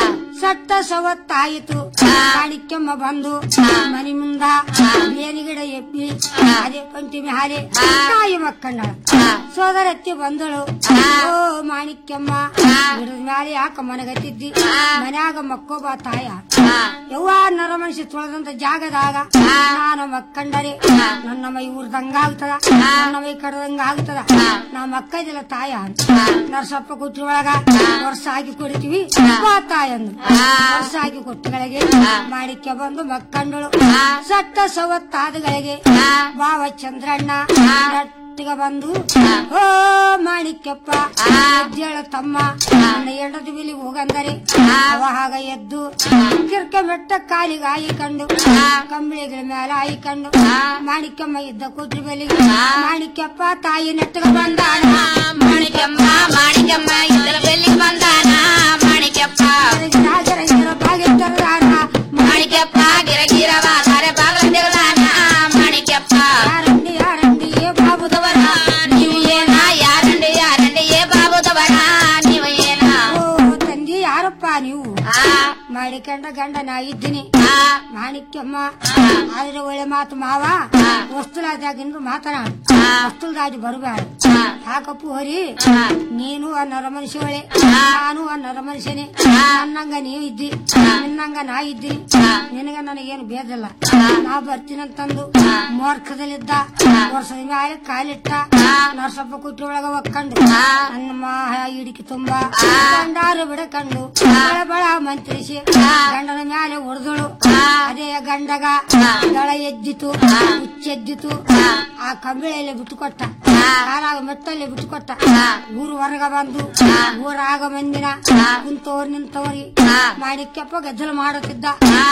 ಸಟ್ಟ ಸವತ್ತಾಯಿತು ಮಾಣಿಕ್ಯಮ್ಮ ಬಂದು ಮನಿ ಮುಂದ ಬೇನಿ ಗಿಡ ಎಬ್ಬಿ ಅದೇ ಪಂಚಮಿ ಹಾಲೆ ತಾಯಿ ಮಕ್ಕಂಡ ಸೋದರತ್ತಿ ಬಂದಳು ಓ ಮಾಣಿಕ್ಯಮ್ಮ ಗಿಡದ ಮ್ಯಾಲೆ ಯಾಕ ಮನಗತ್ತಿದ್ದಿ ಮನ್ಯಾಗ ಮಕ್ಕೋಬ ತಾಯ ಯವ್ವ ನರ ಮನುಷ್ಯ ತೊಳೆದಂತ ಜಾಗದಾಗ ನಾನು ಮಕ್ಕಂಡರೆ ನನ್ನ ಮೈ ಊರ್ದಂಗಾಗ್ತದ ನನ್ನ ಮೈ ಕಡದಂಗ ಆಗ್ತದ ನಾ ಮಕ್ಕದಿಲ್ಲ ತಾಯ ನರಸಪ್ಪ ಕೊಟ್ರಿ ಒಳಗ ವರ್ಷ ಹಾಕಿ ಕೊಡ್ತೀವಿ ಬಾ ತಾಯ ಅಂದ್ರು ವರ್ಷ ಹಾಕಿ ಕೊಟ್ಟಗಳಿಗೆ ಮಾಣಿಕ್ಯ ಬಂದು ಮಕ್ಕಂಡಳು ಸಟ್ಟ ಸವತ್ತಾದಗಳಿಗೆ ಬಾವ ಚಂದ್ರಣ್ಣ ಗಟ್ಟಿಗ ಬಂದು ಓ ಮಾಣಿಕ್ಯಪ್ಪ ಎದ್ದೇಳ ತಮ್ಮ ನನ್ನ ಎಂಡದ ಬಿಲಿ ಹೋಗಂದರೆ ಅವ ಹಾಗ ಎದ್ದು ಕಿರ್ಕ ಮೆಟ್ಟ ಕಾಲಿಗೆ ಹಾಯಿಕೊಂಡು ಕಂಬಳಿಗಳ ಮೇಲೆ ಹಾಯಿಕೊಂಡು ಮಾಣಿಕ್ಯಮ್ಮ ಇದ್ದ ಕುದ್ರಿ ಬಲಿಗೆ ಮಾಣಿಕ್ಯಪ್ಪ ತಾಯಿ ನೆಟ್ಟಗ ಬಂದಾನ ಮಾಣಿಕ್ಯಮ್ಮ ಮಾಣಿಕ್ಯಮ್ಮ ಇದ್ದರ ಬೆಲ್ಲಿಗೆ ಬಂದಾನ ಮಾಣಿಕ್ಯಪ್ಪ ರಾಜರಂಗರ ಬಾಗಿಲು ತೆರೆದಾನ ಮಾಣಿಕ್ಯಪ್ಪ ಗಿರಗಿರವ ತಾರೆ ಬಾಗಿಲ ತೆಗೆದಾನ ಮಾಣಿಕ್ಯಪ್ಪ ಯಾರಂಡಿ ಯಾರಂಡಿ ಏ ಬಾಬುದವರ ನೀವು ಏನ ಯಾರಂಡಿ ಯಾರಂಡಿ ಏ ಬಾಬುದವರ ನೀವು ಏನ ಓ ತಂದಿ ಯಾರಪ್ಪ ನೀವು ಮಾಡಿಕೊಂಡ ಗಂಡ ನಾ ಇದ್ದೀನಿ ಮಾಣಿಕ್ಯಮ್ಮ ಆದ್ರೆ ಒಳ್ಳೆ ಮಾತು ಮಾವ ವಸ್ತುಲಾದಾಗಿಂದು ಮಾತನಾಡು ವಸ್ತುಲ್ದಾಗಿ ಬರಬೇಡ ಯಾಕಪ್ಪು ಹರಿ ನೀನು ಆ ನರ ಮನುಷ್ಯವಳೆ ನಾನು ಆ ನರ ಮನುಷ್ಯನೇ ನನ್ನಂಗ ನೀವ್ ಇದ್ದಿ ನಿನ್ನಂಗ ನಾ ಇದ್ದೀನಿ ನಿನಗ ನನಗೇನು ಬೇದಿಲ್ಲ ನಾ ಬರ್ತೀನಂತಂದು ಮೋರ್ಖದಲ್ಲಿದ್ದ ವರ್ಷದ ಮ್ಯಾಲೆ ಕಾಲಿಟ್ಟ ನರಸಪ್ಪ ಕುಟ್ಟಿ ಒಳಗ ಒಕ್ಕಂಡು ನನ್ನ ಮಾಹ ಇಡಿಕೆ ತುಂಬಾ ಗಂಡಾರು ಬಿಡಕಂಡು ಬಳ ಬಳ ಮಂತ್ರಿಸಿ ಗಂಡನ ಮ್ಯಾಲೆ ಹೊಡೆದಳು ಅದೇ ಗಂಡಗ ದಳ ಎದ್ದಿತು ಹುಚ್ಚೆದ್ದಿತು ಆ ಕಂಬಿಳೆಯಲ್ಲಿ ಬಿಟ್ಟುಕೊಟ್ಟ ಕಾಲಾಗ ಮೆಟ್ಟಲ್ಲಿ ಬಿಟ್ಟುಕೊಟ್ಟ ಊರು ಹೊರಗ ಬಂದು ಊರಾಗ ಮಂದಿನ ಕುಂತವ್ರು ನಿಂತವ್ರಿ ಮಾಡಿಕ್ಯಪ್ಪ ಗದ್ದಲ ಮಾಡುತ್ತಿದ್ದ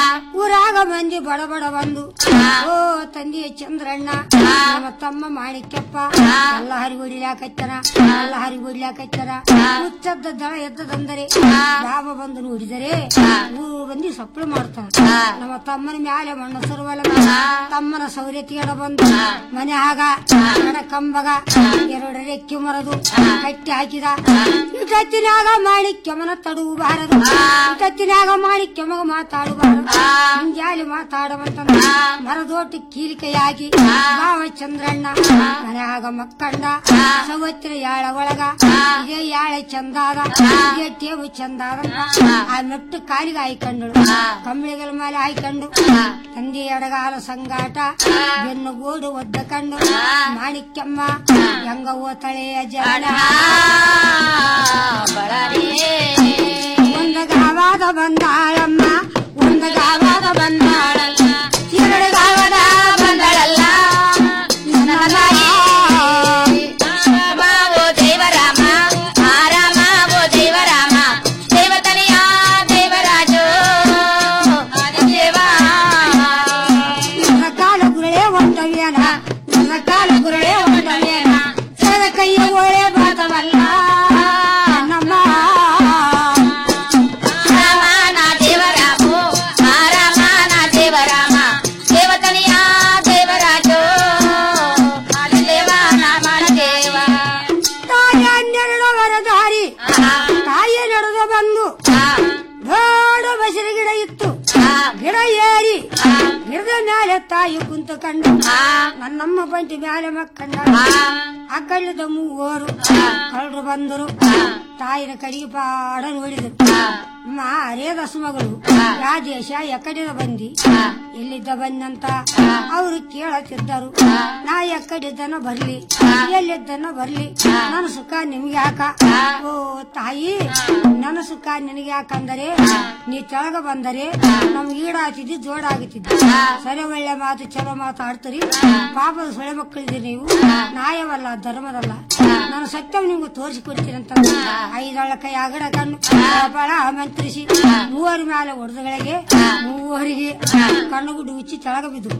ಊರಾಗ ಮಂದಿ ಬಡ ಬಡ ಬಂದು ಓ ತಂದೆಯ ಚಂದ್ರಣ್ಣ ನಮ್ಮ ತಮ್ಮ ಮಾಣಿಕ್ಯಪ್ಪ ಎಲ್ಲ ಹರಿಗೊಡಿಲಾಕೈತನ ಎಲ್ಲ ಹರಿಗೊಡಿಲಾಕೈತನ ಹುಚ್ಚದ್ದ ದಳ ಎದ್ದದಂದರೆ ಯಾವ ಬಂದು ನೋಡಿದರೆ ಊರು ಬಂದು ಸಪ್ಪಳು ಮಾಡ್ತಾರ ನಮ್ಮ ತಮ್ಮನ ಮ್ಯಾಲೆ ಮಣ್ಣು ಸುರುವಲ ತಮ್ಮನ ಸೌರ್ಯತಿಯಡ ಬಂದು ಮನೆ ಆಗ ಎಡ ಕಂಬಗ ಎರಡು ರೆಕ್ಕೆ ಮರದು ಕಟ್ಟಿ ಹಾಕಿದ ಇಟ್ಟತ್ತಿನಾಗ ಮಾಣಿಕ್ಯಮನ ತಡುಬಾರದು ಇಟ್ಟತ್ತಿನಾಗ ಮಾಣಿಕ್ಯಮಗ ಮಾತಾಡಬಾರದು ಮುಂಜಾಲಿ ಮಾತಾಡವಂತಂದ ಮರದೋಟಿ ಕೀಲಿಕೆಯಾಗಿ ಬಾವ ಚಂದ್ರಣ್ಣ ಮನ್ಯಾಗ ಮಕ್ಕಂಡ ಸವತ್ತಿನ ಯಾಳ ಒಳಗ ಇದೇ ಯಾಳೆ ಚಂದಾದ ಇದೇ ಟೇಬು ಚಂದಾದ ಆ ಮೆಟ್ಟು ಕಾಲಿಗೆ ಹಾಯ್ಕೊಂಡಳು ಕಂಬಳಿಗಳ ಮೇಲೆ ಹಾಯ್ಕೊಂಡು ತಂದೆ ಎಡಗಾಲ ಸಂಗಾಟ ಬೆನ್ನು ಗೋಡು ಒದ್ದ ಕಂಡು ಮಾಣಿಕ್ಯಮ್ಮ ಹೆಂಗ ಓತಳೆಯ ಜನ ಒಂದ ಗಾವಾದ ಬಂದಾಳಮ್ಮ ಒಂದ ಗಾವಾದ ಬಂದಾಳಲ್ಲ ಎರಡು ಗಾವದ ಬಂದಳಲ್ಲ ನನ್ನ ತಾಯಿ ಓ ದೇವರಾಮ ಆರಾಮ ಓ ದೇವರಾಮ ದೇವತನೆಯ ದೇವರಾಜು ಆದಿದೇವ ನನ್ನ ಕಾಲ ಗುರಳೆ ಒಂದವೇನ ನನ್ನ ಕಾಲ ಗುರಳೆ ಒಂದವೇನ ಸದ ಕೈಯ ಒಳೆ ಬಾತವಲ್ಲ ನಮ್ಮ ರಾಮ ನಾ ದೇವರಾಮು ಆರಾಮ ನಾ ದೇವರಾಮ ದೇವತನೆಯ ದೇವರಾಜು ಆದಿದೇವ ನಾಮನ ದೇವ ತಾಯಿ ಹನ್ನೆರಡು ವರದಾರಿ ತಾಯಿ ನಡೆದು ಬಂದು ದೊಡ್ಡ ಬಸರಿ ಗಿಡ ಇತ್ತು ಗಿಡ ಏರಿ ಗಿಡದ ಮ್ಯಾಲೆ ತಾಯಿ ಕುಂತು ಕಂಡು ನನ್ನಮ್ಮ ಬಂಟಿ ಮ್ಯಾಲೆ ಮಕ್ಕಂಡ ಆ ಕಳ್ಳದ ಮೂವರು ಕಳ್ಳರು ಬಂದರು ತಾಯಿನ ಕಡೆಗೆ ಪಾಡ ನೋಡಿದರು ಅಮ್ಮ ಅರೇ ದಸಮಗಳು ಯಾ ದೇಶ ಎಕಡೆದ ಬಂದಿ ಎಲ್ಲಿದ್ದ ಬಂದಂತ ಅವರು ಕೇಳತ್ತಿದ್ದರು ನಾ ಎಕಡಿದ್ದನ ಬರ್ಲಿ ಎಲ್ಲಿದ್ದನ ಬರ್ಲಿ ನನ್ನ ಸುಖ ನಿಮ್ಗೆ ಯಾಕ ಓ ತಾಯಿ ನನ್ನ ಸುಖ ನಿನಗೆ ಯಾಕಂದರೆ ನೀ ತೆಳಗ ಬಂದರೆ ನಮ್ಗೆ ಈಡಾಗ್ತಿದ್ದಿ ಜೋಡಾಗುತ್ತಿದ್ದಿ ಸರಿ ಒಳ್ಳೆ ಮಾತು ಚಲೋ ಮಾತಾಡ್ತೀರಿ ಪಾಪದ ಸೊಳೆ ಮಕ್ಕಳಿದ್ದೀರಿ ನೀವು ನ್ಯಾಯವಲ್ಲ ಧರ್ಮದಲ್ಲ ನಾನು ಸತ್ಯ ನಿಮ್ಗೆ ತೋರಿಸಿಕೊಡ್ತೀನಿ ಅಂತ ಐದೊಳ ಕೈ ಅಗಡ ಕಣ್ಣು ಬಳ ಮಂತ್ರ ಮಂತ್ರಿಸಿ ಮೂವರ ಮ್ಯಾಲ ಹೊಡೆದಗಳಿಗೆ ಮೂವರಿಗೆ ಕಣ್ಣುಗುಡ್ಡು ಉಚ್ಚಿ ಕೆಳಗ ಬಿದ್ದು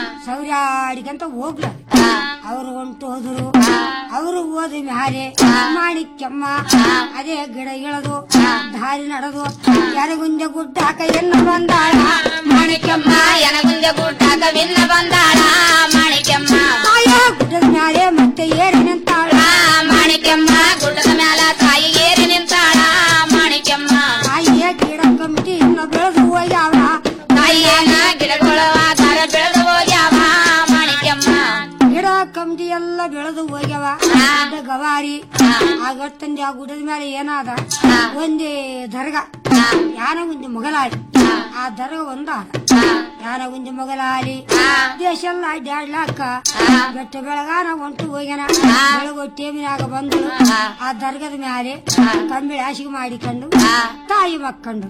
ಸೌರ್ಯಾಡಿಕಂತ ಹೋಗ್ಲ ಅವರು ಹೊಂಟು ಹೋದರು ಅವರು ಹೋದ ಮ್ಯಾಲೆ ಮಾಣಿಕ್ಯಮ್ಮ ಅದೇ ಗಿಡ ಇಳದು ದಾರಿ ನಡೆದು ಯಾರಿಗುಂಜ ಗುಡ್ಡ ಕೈಯನ್ನ ಬಂದಾಳ ಮಾಣಿಕ್ಯಮ್ಮ ಎನಗುಂಜ ಗುಡ್ಡಾಗ ವಿನ್ನ ಬಂದಾಳ ಮಾಣಿಕ್ಯಮ್ಮ ತಾಯ ಗುಡ್ಡದ ಮ್ಯಾಲೆ ಮತ್ತೆ ಏರಿ ನಿಂತಾಳ ಮಾಣಿಕ್ಯಮ್ಮ ಗುಡ್ಡದ ಮ್ಯಾಲ ತಾಯಿ ಏರಿ ನಿಂತಾಳ ಮಾಣಿಕ್ಯಮ್ಮ ತಾಯಿಯ ಗಿಡ ಕಮಿಟಿ ಇನ್ನು ಬೆಳೆದು ಹೋಗ್ಯಾವ ತಾಯಿಯನ ಗಿಡಗಳು ಆಧಾರ ಬೆಳೆದು ಹೋಗ್ಯಾವ ಮಾಣಿಕ್ಯಮ್ಮ ಗಿಡ ಕಮಿಟಿ ಎಲ್ಲ ಬೆಳೆದು ಹೋಗ್ಯಾವ ಗುಡ್ಡ ಗವಾರಿ ಆ ಗಟ್ಟಂದಿ ಆ ಗುಡ್ಡದ ಮೇಲೆ ಏನಾದ ಒಂದೇ ದರ್ಗ ಯಾನ ಒಂದು ಮೊಗಲಾಳಿ ಆ ದರ್ಗ ಒಂದ ಯಾನ ಒಂದು ಮೊಗಲಾಳಿ ದೇಶ ಎಲ್ಲ ಅಡ್ಡಾಡ್ಲಾಕ ಬೆಟ್ಟ ಬೆಳಗಾನ ಹೊಂಟು ಹೋಗ್ಯಾನ ಬೆಳಗು ಟೇಮಿನಾಗ ಬಂದು ಆ ದರ್ಗದ ಮ್ಯಾಲೆ ಕಂಬಿಳಿ ಹಾಸಿಗೆ ಮಾಡಿಕೊಂಡು ತಾಯಿ ಮಕ್ಕಂಡು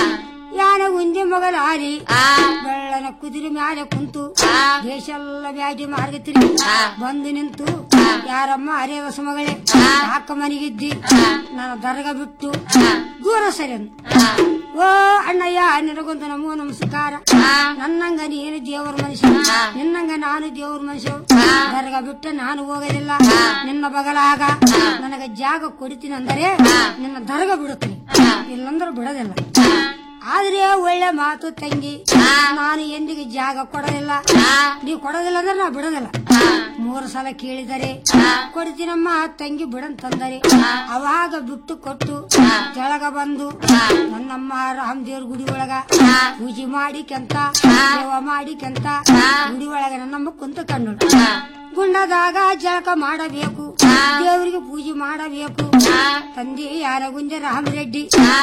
ಯಾನ ಉಂದಿ ಮೊಗಲಾರಿ ಬೆಳ್ಳನ ಕುದುರೆ ಮ್ಯಾಲೆ ಕುಂತು ದೇಶ ಎಲ್ಲ ಬ್ಯಾಟಿ ಮಾರ್ಗ ತಿರುಗಿ ಬಂದು ನಿಂತು ಯಾರಮ್ಮ ಹರಿಯದ ಮಗಳೇ ಅಕ್ಕ ಮನೆಗಿದ್ದಿ ನನ್ನ ದರ್ಗ ಬಿಟ್ಟು ದೂರ ಸರಿ ಅಂದು. ಓ ಅಣ್ಣಯ್ಯ ನಿನಗೊಂದು ನಮೋ ನಮಸ್ಕಾರ ನನ್ನಂಗ ನೀನು ದೇವರ ಮನುಷ್ಯ ನಿನ್ನಂಗ ನಾನು ದೇವರ ಮನುಷ್ಯ ದರ್ಗ ಬಿಟ್ಟು ನಾನು ಹೋಗೋದಿಲ್ಲ ನಿನ್ನ ಬಗಲಾಗ ನನಗ ಜಾಗ ಕೊಡ್ತೀನಿ ಅಂದರೆ ನಿನ್ನ ದರ್ಗ ಬಿಡುತ್ತೀನಿ ಇಲ್ಲಂದ್ರೆ ಬಿಡೋದಿಲ್ಲ ಆದ್ರೆ ಒಳ್ಳೆ ಮಾತು ತಂಗಿ ನಾನು ಎಂದಿಗೆ ಜಾಗ ಕೊಡೋದಿಲ್ಲ ನೀವು ಕೊಡೋದಿಲ್ಲ ಅಂದ್ರೆ ನಾ ಬಿಡೋದಿಲ್ಲ ಮೂರು ಸಲ ಕೇಳಿದರೆ ಕೊಡ್ತೀನಮ್ಮ ತಂಗಿ ಬಿಡಂತಂದರೆ ಅವಾಗ ಬಿಟ್ಟು ಕೊಟ್ಟು ಕೆಳಗ ಬಂದು ನನ್ನಮ್ಮ ರಾಮದೇವ್ರ ಗುಡಿ ಒಳಗ ಪೂಜೆ ಮಾಡಿಕೆಂತ ಸೇವ ಮಾಡಿಕೆಂತ ಗುಡಿ ಒಳಗ ನನ್ನಮ್ಮ ಕುಂತ ಕಂಡು ಗುಂಡದಾಗ ಜಳಕ ಮಾಡಬೇಕು ದೇವರಿಗೆ ಪೂಜೆ ಮಾಡಬೇಕು ತಂದೆ ಯಾರ ಗುಂಜೆ ರಾಮರೆಡ್ಡಿ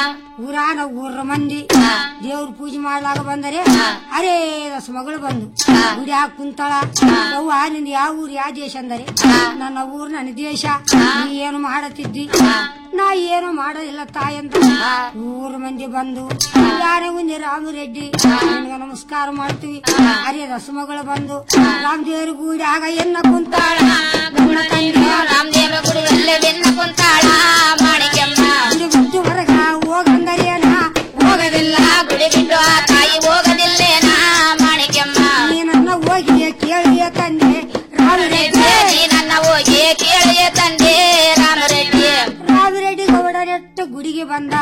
ಊರಾನ ಊರ ಮಂದಿ ದೇವ್ರ ಪೂಜೆ ಮಾಡ್ಲಾಗ ಬಂದರೆ ಅರೇ ದಸ ಮಗಳು ಬಂದು ಗುಡಿ ಹಾಕಿ ಕುಂತಾಳ ಯವ್ವ ನಿಂದ ಯಾವ ಊರು ಯಾವ ದೇಶ ಅಂದರೆ ನನ್ನ ಊರು ನನ್ನ ದೇಶ ನೀ ಏನು ಮಾಡತಿದ್ದಿ ನಾ ಏನು ಮಾಡೋದಿಲ್ಲ ತಾಯಂತ ಊರ ಮಂದಿ ಬಂದು ಯಾರೇ ಗುಂಜೆ ರಾಮರೆಡ್ಡಿ ನಿನಗೆ ನಮಸ್ಕಾರ ಮಾಡ್ತೀವಿ ಅರೇ ದಸ ಮಗಳು ಬಂದು ರಾಮದೇವ್ರ ಗುಡಿ ಆಗ ಎನ್ನ ಕುಂತಾಳ ಗುಣ ತಂದೆ ರಾಮದೇವ ಗುಡಿಯಲ್ಲೇ ಬೆನ್ನ ಕುಂತಾಳ ಮಾಣಿಕ್ಯಮ್ಮ ಗುಡಿ ಬಿಟ್ಟು ಹೊರಗ ಹೋಗಂದರೇನ ಹೋಗದಿಲ್ಲ ಗುಡಿ ಬಿಟ್ಟು ಆ ತಾಯಿ ಹೋಗದಿಲ್ಲೇನ ಮಾಣಿಕ್ಯಮ್ಮ ನೀ ನನ್ನ ಹೋಗಿ ಕೇಳಿಯ ತಂದೆ ರಾಮರೆಡ್ಡಿ ನೀ ನನ್ನ ಹೋಗಿ ಕೇಳಿಯ ತಂದೆ ರಾಮರೆಡ್ಡಿ ರಾಮರೆಡ್ಡಿ ಗೌಡರೆಟ್ಟು ಗುಡಿಗೆ ಬಂದ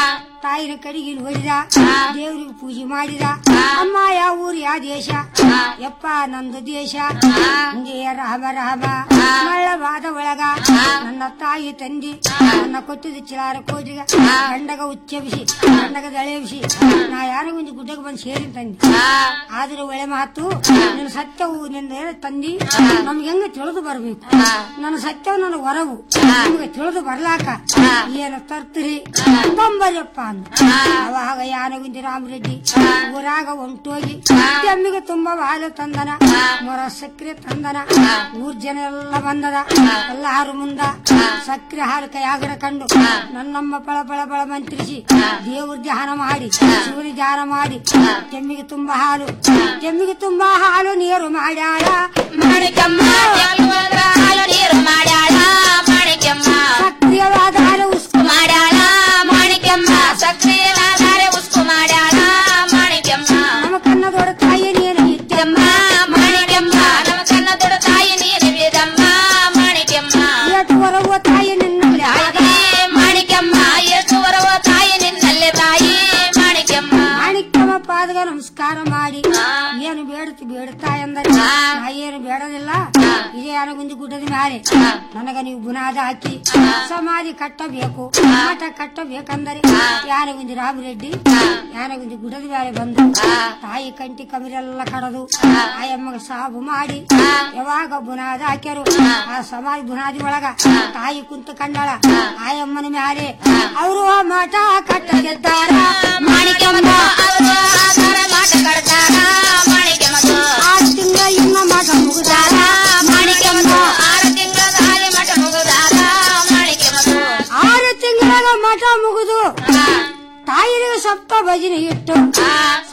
ತಾಯಿನ ಕಡೆಗೆ ನೋಡಿದ ದೇವ್ರಿಗೆ ಪೂಜೆ ಮಾಡಿದ ಅಮ್ಮ ಯಾವ ಊರು ಯಾವ ದೇಶ ಯಪ್ಪ ನಂದು ದೇಶ ಹಂಗೆ ರಾಮ ರಾಮ ಮಳ್ಳವಾದ ಒಳಗ ನನ್ನ ತಾಯಿ ತಂದಿ ನನ್ನ ಕೊಟ್ಟಿದ ಚಿಲಾರ ಕೋಟಿಗ ಗಂಡಗ ಉಚ್ಚಬಿಸಿ ಗಂಡಗ ದಳೆಬಿಸಿ ನಾ ಯಾರೋ ಒಂದು ಗುಡ್ಡಕ್ಕೆ ಬಂದು ಸೇರಿ ತಂದಿ ಆದ್ರೆ ಒಳ್ಳೆ ಮಾತು ನಿನ್ನ ಸತ್ಯವು ನಿನ್ನ ತಂದಿ ನಮ್ಗೆ ಹೆಂಗ ತಿಳಿದು ಬರ್ಬೇಕು ನನ್ನ ಸತ್ಯವು ನನ್ನ ಹೊರವು ನಿಮ್ಗೆ ತಿಳಿದು ಬರ್ಲಾಕ ಏನು ತರ್ತೀರಿ ಬಂಬರಪ್ಪ ಅಂದ ಅವಾಗ ಯಾನಗುಂದಿ ರಾಮರೆಡ್ಡಿ ಊರಾಗ ಹೊಂಟೋಗಿ ಎಮ್ಮಿಗೆ ತುಂಬಾ ಹಾಲು ತಂದನ ಮೊರ ಸಕ್ಕರೆ ತಂದನ ಊರ್ ಜನ ಎಲ್ಲ ಬಂದದ ಎಲ್ಲಾರು ಮುಂದ ಸಕ್ಕರೆ ಹಾಲು ಕೈಯಾಗಡ ಕಂಡು ನನ್ನಮ್ಮ ಪಳ ಪಳ ಪಳ ಮಂತ್ರಿಸಿ ದೇವ್ರ ಧ್ಯಾನ ಮಾಡಿ ಶಿವನ ಧ್ಯಾನ ಮಾಡಿ ಕೆಮ್ಮಿಗೆ ತುಂಬಾ ಹಾಲು ಕೆಮ್ಮಿಗೆ ತುಂಬಾ ಹಾಲು ನೀರು ಮಾಡ್ಯಾಳ ಮಾಣಿಕ್ಯಮ್ಮ ಎಲ್ವಂದ್ರ ಹಾಲು ನೀರು ಮಾಡ್ಯಾಳ ಮಾಣಿಕ್ಯಮ್ಮ ಸಕ್ರಿಯವಾದ ಹಾಲು ಉಸ್ಕು ಮಾಡ್ಯಾಳ ಮಾಣಿಕ್ಯಮ್ಮ ಸಕ್ರಿಯವಾದರೆ ಉಸ್ಕು ಮಾಡ್ಯಾಳ ಮಾಣಿಕ್ಯಮ್ಮ ನಮ್ಮ ಕನ್ನದೋಡ ತಾಯಿ ನೀರು ಇದ್ದಮ್ಮ ಮಾಣಿಕ್ಯಮ್ಮ ನಮ್ಮ ಕನ್ನ ದೊಡ್ಡ ತಾಯಿ ನೀರು ಬಿದಮ್ಮ ಮಾಣಿಕ್ಯಮ್ಮ ಎಷ್ಟು ಹೊರಗುವ ತಾಯಿ ನಿನ್ನಲ್ಲಿ ತಾಯಿ ಮಾಣಿಕ್ಯಮ್ಮ ಎಷ್ಟು ವರವ ತಾಯಿ ನಿನ್ನಲ್ಲೇ ತಾಯಿ ಮಾಣಿಕ್ಯಮ್ಮ ಮಾಣಿಕ್ಯಮ ಪಾದಗ ನಮಸ್ಕಾರ ಮಾಡಿ ಏನು ಬೇಡುತ್ತಿ ಬೇಡುತ್ತಾ ಎಂದರೆ ನಾ ಏನು ಬೇಡದಿಲ್ಲ ಇದೇ ಅನಗುಂದಿ ಗುಡ್ಡದ ಮ್ಯಾಲೆ ನನಗ ನೀವು ಬುನಾದ ಹಾಕಿ ಸಮಾಧಿ ಕಟ್ಟಬೇಕು ಆಟ ಕಟ್ಟಬೇಕಂದರೆ ಯಾನಗುಂದಿ ರಾಮರೆಡ್ಡಿ ಯಾನಗುಂದಿ ಗುಡ್ಡದ ಮ್ಯಾಲೆ ಬಂದು ತಾಯಿ ಕಂಟಿ ಕಮಿರೆಲ್ಲ ಕಡದು ಆಯಮ್ಮಗ ಸಾಬು ಮಾಡಿ ಯಾವಾಗ ಬುನಾದ ಹಾಕ್ಯಾರು ಆ ಸಮಾಧಿ ಬುನಾದಿ ಒಳಗ ತಾಯಿ ಕುಂತು ಕಂಡಳ ಆಯಮ್ಮನ ಮ್ಯಾಲೆ ಅವರು ಆ ಮಠ ಕಟ್ಟಗೆದ್ದಾರ ಮಾಣಿಕ್ಯಮ್ಮ ಅವರು ಆಧಾರ ಮಾಟ ಕಡ್ತಾರ ಮಾಣಿಕ್ಯಮ್ಮ ಆರು ತಿಂಗಳ ಇನ್ನ ಮಠ ಮುಗಿದಾರ ಮಾಣಿಕ್ಯಮ್ಮ ಆರು ತಿಂಗಳ ಹಾಲಿ ಮಠ ಮುಗುದಾರ ಮಾಣಿಕ್ಯಮ್ಮ ಆರು ತಿಂಗಳ ಮಠ ಮುಗಿದು ತಾಯಿಗೆ ಸಪ್ತ ಭಜನೆ ಇಟ್ಟು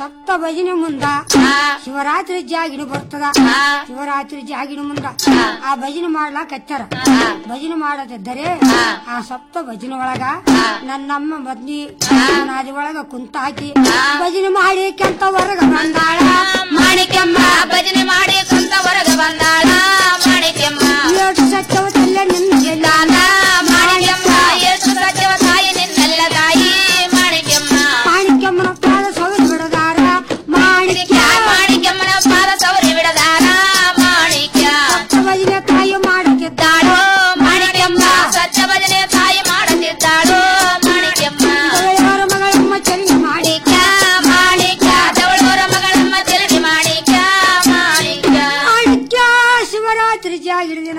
ಸಪ್ತ ಭಜನೆ ಮುಂದ ಶಿವರಾತ್ರಿ ಜಾಗಿನ ಬರ್ತದ ಶಿವರಾತ್ರಿ ಜಾಗಿನ ಮುಂದ ಆ ಭಜನೆ ಮಾಡ್ಲಾಕ ಹಚ್ಚಾರ ಭಜನೆ ಮಾಡದಿದ್ದರೆ ಆ ಸಪ್ತ ಭಜನೆ ಒಳಗ ನನ್ನಮ್ಮ ಮದ್ನಿ ನಾದಿ ಒಳಗ ಕುಂತ ಹಾಕಿ ಭಜನೆ ಮಾಡಿ ಕೆಂತ ಹೊರಗ ಬಂದಾಳ ಮಾಣಿಕ್ಯಮ್ಮ ಭಜನೆ ಮಾಡಿ ಕುಂತ ಹೊರಗ ಬಂದಾಳ ಮಾಣಿಕ್ಯಮ್ಮ ಏಟು ಸತ್ಯವತಲ್ಲ ನಿನ್ನ ದಾನ ಮಾಣಿಕ್ಯಮ್ಮ ಎಷ್ಟು ಸತ್ಯವ ತಾಯಿ ನಿನ್ನೆಲ್ಲ ತಾಯಿ ಮಾಣಿಕ್ಯಮ್ಮ ಮಾಣಿಕ್ಯಮ್ಮನ ಪಾದ ಸೌರಿ ಬಿಡದಾರ ಮಾಣಿಕ್ಯ ಮಾಣಿಕ್ಯಮ್ಮನ ಪಾದ ಸೌರಿ ಬಿಡದಾರ ಮಾಣಿಕ್ಯ ಸಪ್ತ ಭಜನೆ ತಾಯಿ ಮಾಡುತ್ತಿದ್ದಾಳು ಮಾಣಿಕ್ಯಮ್ಮ ಸತ್ಯ ಭಜನೆ ತಾಯಿ ಮಾಡುತ್ತಿದ್ದಾಳು ಮಾಣಿಕ್ಯಮ್ಮ ದೇವರ ಮಗಳಮ್ಮ ಚಂದ ಮಾಣಿಕ್ಯ ಮಾಣಿಕ್ಯ ದವಳೂರ ಮಗಳಮ್ಮ ತಿರುಗಿ ಮಾಣಿಕ್ಯ ಮಾಣಿಕ್ಯ ಮಾಣಿಕ್ಯ ಶಿವರಾತ್ರಿ ಜಾಗಿರ ದಿನ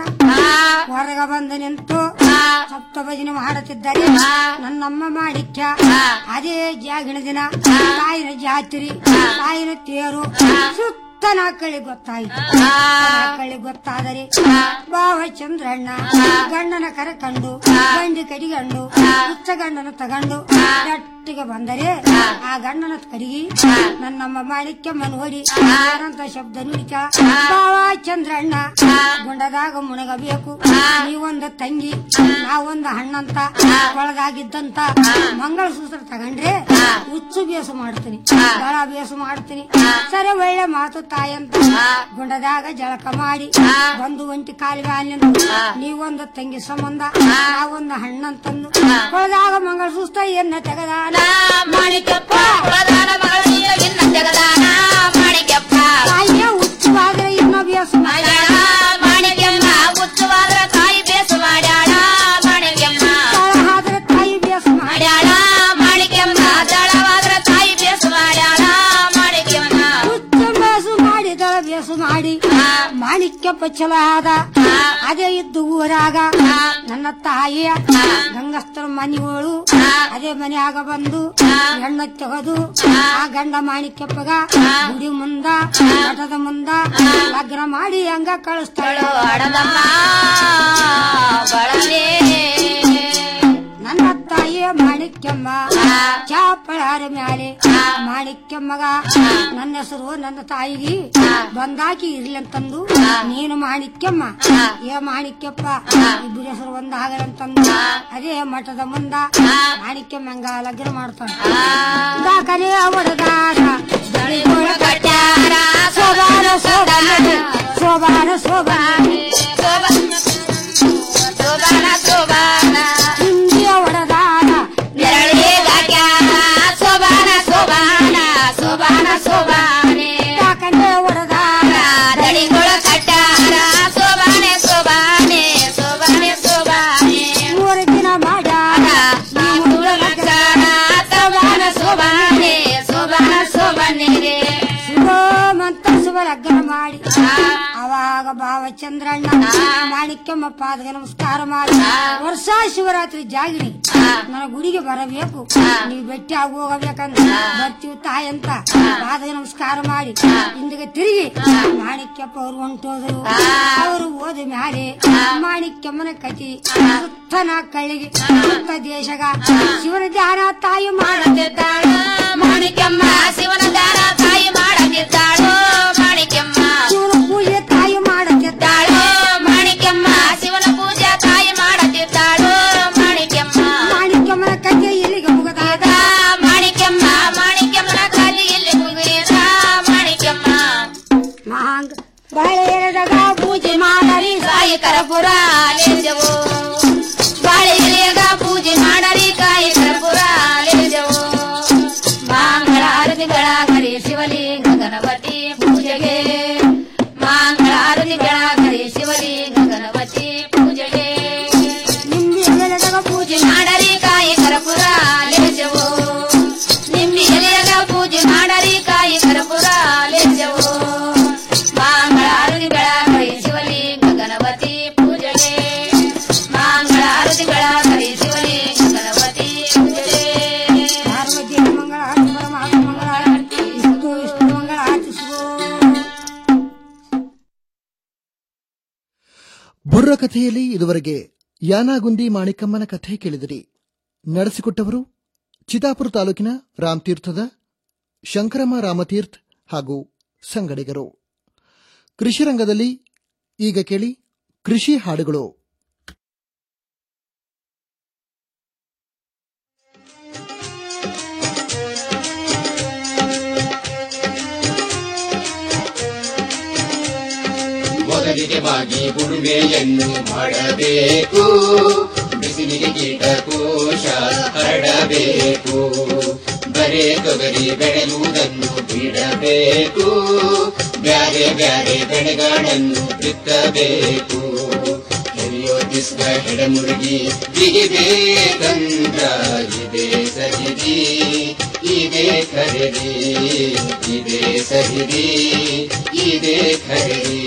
ಹೊರಗ ಬಂದು ನಿಂತು ಸಪ್ತ ಭಜನೆ ಮಾಡುತ್ತಿದ್ದಾರೆ ನನ್ನಮ್ಮ ಮಾಣಿಕ್ಯ ಅದೇ ಜಾಗಿನ ದಿನ ತಾಯಿನ ಜಾತ್ರಿ ತಾಯಿನ ತೇರು ಸುತ್ತ ನಾಲ್ಕಳಿ ಗೊತ್ತಾಯ್ತು ನಾಲ್ಕಳಿ ಗೊತ್ತಾದರೆ ಬಾವ ಚಂದ್ರಣ್ಣ ಗಂಡನ ಕರಕಂಡು ಗಂಡಿ ಕಡಿಗಂಡು ಹುಚ್ಚ ಗಂಡನ ತಗಂಡು ಗಟ್ಟಿಗೆ ಬಂದರೆ ಆ ಗಂಡನ ಕಡಿಗಿ ನನ್ನಮ್ಮ ಮಾಣಿಕ್ಯಮ್ಮ ನೋಡಿ ಯಾರಂತ ಶಬ್ದ ನುಡಿತ ಬಾವ ಚಂದ್ರಣ್ಣ ಗುಂಡದಾಗ ಮುಣಗಬೇಕು ನೀವೊಂದು ತಂಗಿ ನಾವೊಂದು ಹಣ್ಣಂತ ಒಳಗಾಗಿದ್ದಂತ ಮಂಗಳಸೂತ್ರ ತಗೊಂಡ್ರೆ ಹುಚ್ಚು ಬೇಸು ಮಾಡ್ತೀನಿ ದಳ ಬೇಸು ಮಾಡ್ತೀನಿ ಸರಿ ಒಳ್ಳೆ ಮಾತು ತಾಯಂತ ಗುಂಡದಾಗ ಜಳಕ ಮಾಡಿ ಒಂದು ಒಂಟಿ ಕಾಲುವೆ ಅಲ್ಲಿಂದ ನೀವೊಂದು ತಂಗಿ ಸಂಬಂಧ ನಾವೊಂದು ಹಣ್ಣಂತಂದು ಒಳದಾಗ ಮಂಗಳಸೂತ್ರ ಎನ್ನ ತೆಗದಾನ ಮಾಣಿಕ್ಯಪ್ಪ ಪ್ರಧಾನ ಮಗಳ ಇನ್ನ ಜಗದಾನ ಮಾಣಿಕ್ಯಪ್ಪ ತಾಯಿಯ ಹುಚ್ಚುವಾದ್ರೆ ಇನ್ನ ಬೇಸು ಮಾಡ್ಯಾಳ ಮಾಣಿಕ್ಯಮ್ಮ ಹುಚ್ಚುವಾದ್ರ ತಾಯಿ ಬೇಸು ಮಾಡ್ಯಾಳ ಮಾಣಿಕ್ಯಮ್ಮ ಆದ್ರೆ ತಾಯಿ ಬೇಸು ಮಾಡಿ ಮಾಡ್ಯಾಳ ಮಾಣಿಕ್ಯಮ್ಮ ದಳವಾದ್ರ ತಾಯಿ ಬೇಸು ಮಾಡ್ಯಾಳ ಮಾಣಿಕ್ಯಮ್ಮ ಹುಚ್ಚ ಬೇಸು ಮಾಡಿ ದಳ ಬೇಸು ಮಾಡಿ ಮಾಣಿಕ್ಯ ಪಚ್ಚಲ ಆದ ಅದೇ ಇದ್ದು ಊರಾಗ ನನ್ನ ತಾಯಿಯ ಗಂಗಸ್ಥರ ಮನೆಗಳು ಅದೇ ಮನೆಯಾಗ ಬಂದು ಹೆಣ್ಣ ತೆಗೆದು ಆ ಗಂಡ ಮಾಣಿಕ್ಯಪ್ಪಗ ಗುಡಿ ಮುಂದ ಮಠದ ಮುಂದ ಲಗ್ನ ಮಾಡಿ ಹಂಗ ಕಳಿಸ್ತಾಳು ಅಡದಮ್ಮ ಬಳಲೇ ನನ್ನ ತಾಯಿಯ ಮಾಣಿಕ್ಯಮ್ಮ ಚಾಪಳಾರ ಮ್ಯಾಲೆ ಮಾಣಿಕ್ಯಮ್ಮಗ ನನ್ನ ಹೆಸರು ನನ್ನ ತಾಯಿಗೆ ಬಂದಾಕಿ ಇರ್ಲಿ ಅಂತಂದು ನೀನು ಮಾಣಿಕ್ಯಮ್ಮ ಏ ಮಾಣಿಕ್ಯಪ್ಪ ಇಬ್ಬರ ಹೆಸರು ಒಂದಾಗಲಂತಂದು ಅದೇ ಮಠದ ಮುಂದ ಮಾಣಿಕ್ಯಮ್ಮಂಗ ಲಗ್ನ ಮಾಡ್ತಾನೆ ದಾಖಲೆ ಅವರದಾರ ದಳಿಗೋಳ ಕಟ್ಯಾರ ಸೋಬಾರ ಸೋಬಾರ ಸೋಬಾರ ಸೋಬಾರ ಸೋಬಾನ ಸೋಬಾನ ಹಿಂದಿ ಅವರದಾರ ನೆರಳಿಗಾಗ್ಯಾರ ಸೋಬಾನ ಸೋಬಾನ ಸೋಬಾನ ಸೋಬಾನೆ ದಾಖಲೆ ಅವರದಾರ ದಳಿಗೋಳ ಕಟ್ಯಾರ ಸೋಬಾನೆ ಸೋಬಾನೆ ಸೋಬಾನೆ ಸೋಬಾನೆ ಮೂರು ದಿನ ಮಾಡ್ಯಾರ ಮೂಲ ಲಕ್ಷಣ ಸೋಬಾನ ಸೋಬಾನೆ ಸೋಬಾನ ಸೋಬಾನೆ ಶಿವಮಂತ ಶಿವ ಲಗ್ನ ಮಾಡಿ ಅವಾಗ ಭಾವ ಚಂದ್ರಣ್ಣ ಮಾಣಿಕ್ಯಮ್ಮ ಪಾದಗೆ ನಮಸ್ಕಾರ ಮಾಡಿ ವರ್ಷ ಶಿವರಾತ್ರಿ ಜಾಗಿರಿ ನನ್ನ ಗುಡಿಗೆ ಬರಬೇಕು ನೀವು ಭೇಟಿ ಆಗಿ ಹೋಗಬೇಕಂತ ಬರ್ತೀವಿ ತಾಯಿ ಅಂತ ಪಾದಗೆ ನಮಸ್ಕಾರ ಮಾಡಿ ಹಿಂದಿಗೆ ತಿರುಗಿ ಮಾಣಿಕ್ಯಪ್ಪ ಅವ್ರು ಹೊಂಟೋದ್ರು ಅವರು ಓದ ಮ್ಯಾಲೆ ಮಾಣಿಕ್ಯಮ್ಮನ ಕತಿ ಸುತ್ತ ನಾ ಕಳ್ಳಿಗೆ ಸುತ್ತ ದೇಶಗ ಶಿವನ ಧ್ಯಾನ ತಾಯಿ ಮಾಡುತ್ತಿದ್ದಾಳು ಮಾಣಿಕ್ಯಮ್ಮ ಶಿವನ ದಾನ ತಾಯಿ ಮಾಡದಿದ್ದಾಳು ಮಾಣಿಕ್ಯಮ್ಮ ಶಿವನ ಪೂಜೆ ತಾಯಿ ಮಾಡುತ್ತಿದ್ದಾಳು ತಾಳು ಮಾಣಿಕ್ಯಮ್ಮ ಶಿವನ ಪೂಜೆ ತಾಯಿ ಮಾಡದಿದ್ದಾಳು ಮಾಣಿಕ್ಯಮ್ಮ ಮಾಣಿಕ್ಯಮ್ಮನ ಕತೆ ಇಲ್ಲಿಗೆ ಮುಗದಾದ ಮಾಣಿಕ್ಯಮ್ಮ ಮಾಣಿಕ್ಯಮ್ಮನ ಕಾಲಿ ಇಲ್ಲಿ ಮುಗಿದ ಮಾಣಿಕ್ಯಮ್ಮ ಮಾಂಗ ಬಾಳೆದಾಗ ಪೂಜೆ ಮಾಡರಿ ಕಾಯಿ ಕರಪುರ ಲೇಜವು ಬಾಳೆ ಎಲೆಯಾಗ ಪೂಜೆ ಮಾಡರಿ ಕಾಯಿ ಕರಪುರ ಲೇಜವು ಮಂಗಳ ಆರತಿಗಳ ಕರಿ ಶಿವಲಿಂಗ ಗಣಪತಿ ಪೂಜೆಗೆ ಮಂಗಳ ಆರತಿಗಳ ಕರಿ ಶಿವಲಿಂಗ ಗಣಪತಿ ಪೂಜೆಗೆ ನಿಂಬೆ ಎಲೆದಾಗ ಪೂಜೆ ಪೂಜೆ ಮಾಡರಿ ಕಾಯಿ ಕರಪುರ ಲೇಜವು ನಿಮ್ಮಿ ಎಲೆಯಾಗ ಪೂಜೆ ಮಾಡರಿ ಕಾಯಿ ಕರಪುರ ಲೇಜವು ಮಂಗಳ ಆರತಿಗಳ ಕರಿ ಶಿವಲಿಂಗ ಗಣಪತಿ ಪೂಜೆಗೆ ಮಂಗಳ ಆರತಿಗಳ ಕರಿ ಶಿವಲಿಂಗ ಗಣಪತಿ ಪೂಜೆಗೆ ಪಾರ್ವತಿ ಮಂಗಳ ಆರತಿ ಪರಮಾತ್ಮ ಮಂಗಳ ಆರತಿ ಇಷ್ಟು ಇಷ್ಟು ಮಂಗಳ ಆರತಿಸುವ ಬುರ್ರ ಕಥೆಯಲ್ಲಿ ಇದುವರೆಗೆ ಯಾನಾಗುಂದಿ ಮಾಣಿಕಮ್ಮನ ಕಥೆ ಕೇಳಿದಿರಿ ನಡೆಸಿಕೊಟ್ಟವರು ಚಿತಾಪುರ ತಾಲೂಕಿನ ರಾಮತೀರ್ಥದ ಶಂಕರಮ್ಮ ರಾಮತೀರ್ಥ್ ಹಾಗೂ ಸಂಗಡಿಗರು ಕೃಷಿ ರಂಗದಲ್ಲಿ ಈಗ ಕೇಳಿ ಕೃಷಿ ಹಾಡುಗಳು ಮೊದಲಿಗೆ ಬಾಗಿ ಉಳುಮೆಯನ್ನು ಮಾಡಬೇಕು ಬಿಸಿಲಿಗೆ ಕೀಟಕೋಶ ಹರಡಬೇಕು ಬರೇ ತೊಗರಿ ಬೆಳೆಯುವುದನ್ನು ಬಿಡಬೇಕು ಬ್ಯಾರೆ ಬ್ಯಾರೆ ಬೆಳೆಗಳನ್ನು ಬಿತ್ತಬೇಕು ಹಿರಿಯೋತಿಸ್ಗ ಹೆಡಮುರುಗಿ ಬಿಗಿಬೇಕಂದ್ರ ಇದೇ ಸರಿದಿ ಇದೇ ಖರೀದಿ ಇದೇ ಸರಿದಿ ಇದೇ ಖರೀದಿ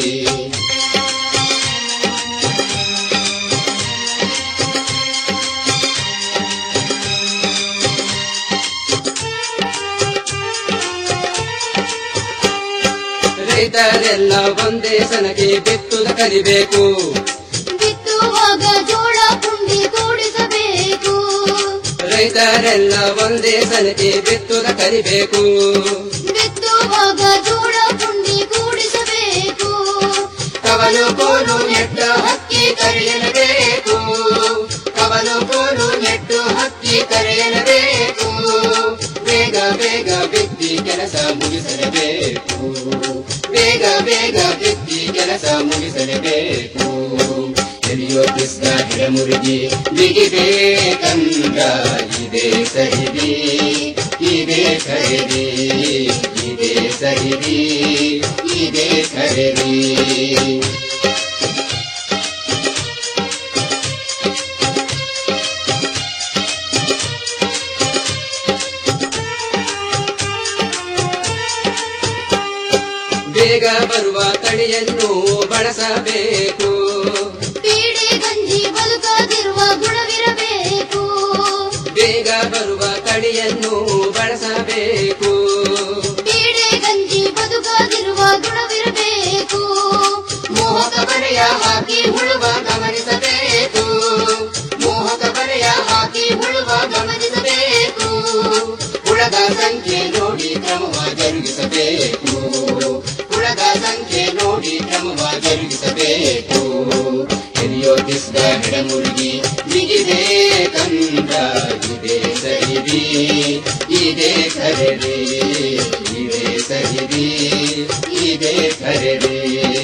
ರೈತರೆಲ್ಲ ಒಂದೇ ಸನಗೆ ಬಿತ್ತುದ ಕಲಿಬೇಕು ಬಿತ್ತುವಾಗ ಜೋಳ ಪುಂಡಿ ಕೂಡಿಸಬೇಕು ರೈತರೆಲ್ಲ ಒಂದೇ ಸನಗೆ ಬಿತ್ತುದ ಕಲಿಬೇಕು ಬಿತ್ತುವಾಗ ಜೋಳ ಪುಂಡಿ ಕೂಡಿಸಬೇಕು ಕವಲು ಕೋಲು ನೆಟ್ಟು ಹಕ್ಕಿ ಕರೆಯಲೇಬೇಕು ಕವಲು ಕೋಲು ನೆಟ್ಟು ಹಕ್ಕಿ ಕರೆಯಲೇಬೇಕು ಬೇಗ ಬೇಗ ಬಿತ್ತಿ ಕೆಲಸ ಮುಗಿಸಲೇಬೇಕು ಬೇಗ ಬೇಗ ಬಿತ್ತಿ ಕೆಲಸ ಮುಗಿಸಲೇಬೇಕು ಎಲಿಯೋ ಕೃಷ್ಣ ಗಿಡಮುರುಗಿ ಬಿಗಿಬೇಕಂದ್ರ ಇದೇ ಸರಿದಿ ಇದೇ ಖರೀದಿ ಇದೇ ಸರಿದಿ ಇದೇ ಖರೀದಿ ಬೇಗ ಬರುವ ತಳಿಯನ್ನು ಬಳಸಬೇಕು ಪೀಡೆ ಗಂಜಿ ಬದುಕದಿರುವ ಗುಣವಿರಬೇಕು ಬೇಗ ಬರುವ ತಳಿಯನ್ನು ಬಳಸಬೇಕು ಪೀಡೆ ಗಂಜಿ ಬದುಕದಿರುವ ಗುಣವಿರಬೇಕು ಮೋಹಕ ಬರೆಯ ಹಾಕಿ ಉಳುವ ಗಮನಿಸಬೇಕು ಮೋಹಕ ಬರೆಯ ಹಾಕಿ ಉಳುವ ಗಮನಿಸಬೇಕು ಹುಳದ ಸಂಖ್ಯೆ ನೋಡಿ ಕ್ರಮವ ಜರುಗಿಸಬೇಕು ಹುಳದ ಸಂಖ್ಯೆ ನೋಡಿ ಕ್ರಮವ ಜರುಗಿಸಬೇಕು ಹಿರಿಯೋತಿಸ್ದ ಹೆಡಮುರುಗಿ ಬಿಗಿಬೇಕಂದ್ರ ಇದೇ ಸರಿದಿ ಇದೇ ಖರೀದಿ ಇದೇ ಸರಿದಿ ಇದೇ ಖರೀದಿ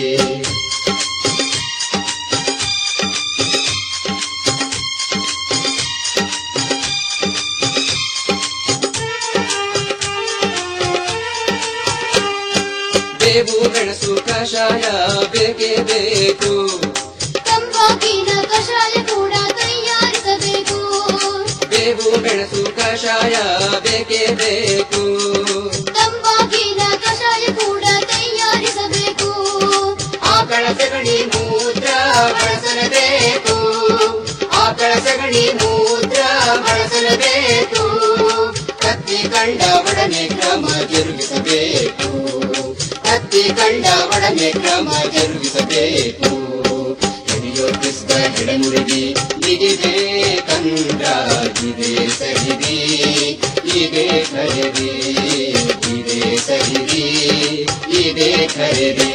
ಬೇವು ಮೆಣಸು ಕಷಾಯ ಬೇಕೇ ಬೇಕು ತಂಬಾಕಿನ ಕಷಾಯ ಕೂಡ ತಯಾರಿಸಬೇಕು ಬೇವು ಮೆಣಸು ಕಷಾಯ ಬೇಕೇ ಬೇಕು ತಂಬಾಕಿನ ಕಷಾಯ ಕೂಡ ತಯಾರಿಸಬೇಕು ಆಕಳ ಸಗಣಿ ಮೂತ್ರ ಬಳಸಲೇಬೇಕು ಆಕಳ ಸಗಣಿ ಮೂತ್ರ ಬಳಸಲೇಬೇಕು ಕತ್ತಿ ಕಂಡ ಒಡನೆ ಕ್ರಮ ಜರುಗಿಸಬೇಕು ಕತ್ತಿ ಕಂಡ ಒಡನೆ ಕ್ರಮ ಜರುಗಿಸಬೇಕು ಹಿರಿಯೋ ಕೃಷ್ಣ ಗಿಡಮುರುಗಿ ಬಿಗಿಬೇಕಂದ್ರ ಇದೇ ಸರಿದಿ ಇದೇ ಖರೀದಿ ಇದೇ ಸರಿದಿ ಇದೇ ಖರೀದಿ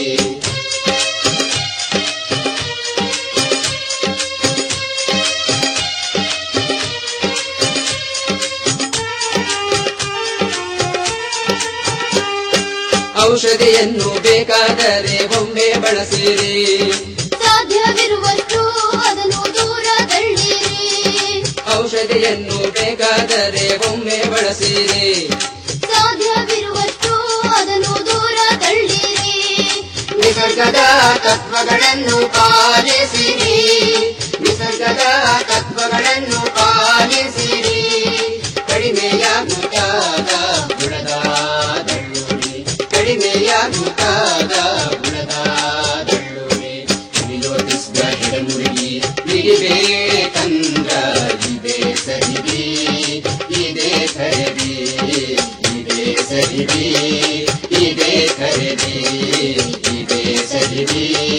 ಔಷಧಿಯನ್ನು ಬೇಕಾದರೆ ಒಮ್ಮೆ ಬಳಸಿರಿ ಸಾಧ್ಯವಿರುವಷ್ಟು ಅದನ್ನು ದೂರ ತಳ್ಳಿರಿ ಔಷಧಿಯನ್ನು ಬೇಕಾದರೆ ಒಮ್ಮೆ ಬಳಸಿರಿ ಸಾಧ್ಯವಿರುವಷ್ಟು ಅದನ್ನು ದೂರ ತಳ್ಳಿರಿ ನಿಸರ್ಗದ ತತ್ವಗಳನ್ನು ಪಾಲಿಸಿರಿ ನಿಸರ್ಗದ ತತ್ವಗಳನ್ನು ಪಾಲಿಸಿರಿ ಕಡಿಮೆಯಾಗುತ್ತಾದ ಬುಡದ ದಳ್ಳುರಿ ಕಡಿಮೆಯಾಗುತ್ತಾದ ಬುಡದ ದಳ್ಳುರಿ ವಿರೋಧಿಸಿದ ಹಿಡಮುರುಗಿ ಬಿಗಿಬೇಕಂದ್ರ ಇದೇ ಸರಿದಿ ಇದೇ ಖರೀದಿ ಇದೇ ಸರಿದಿ ಇದೇ ಖರೀದಿ ಇದೇ ಸರಿದಿ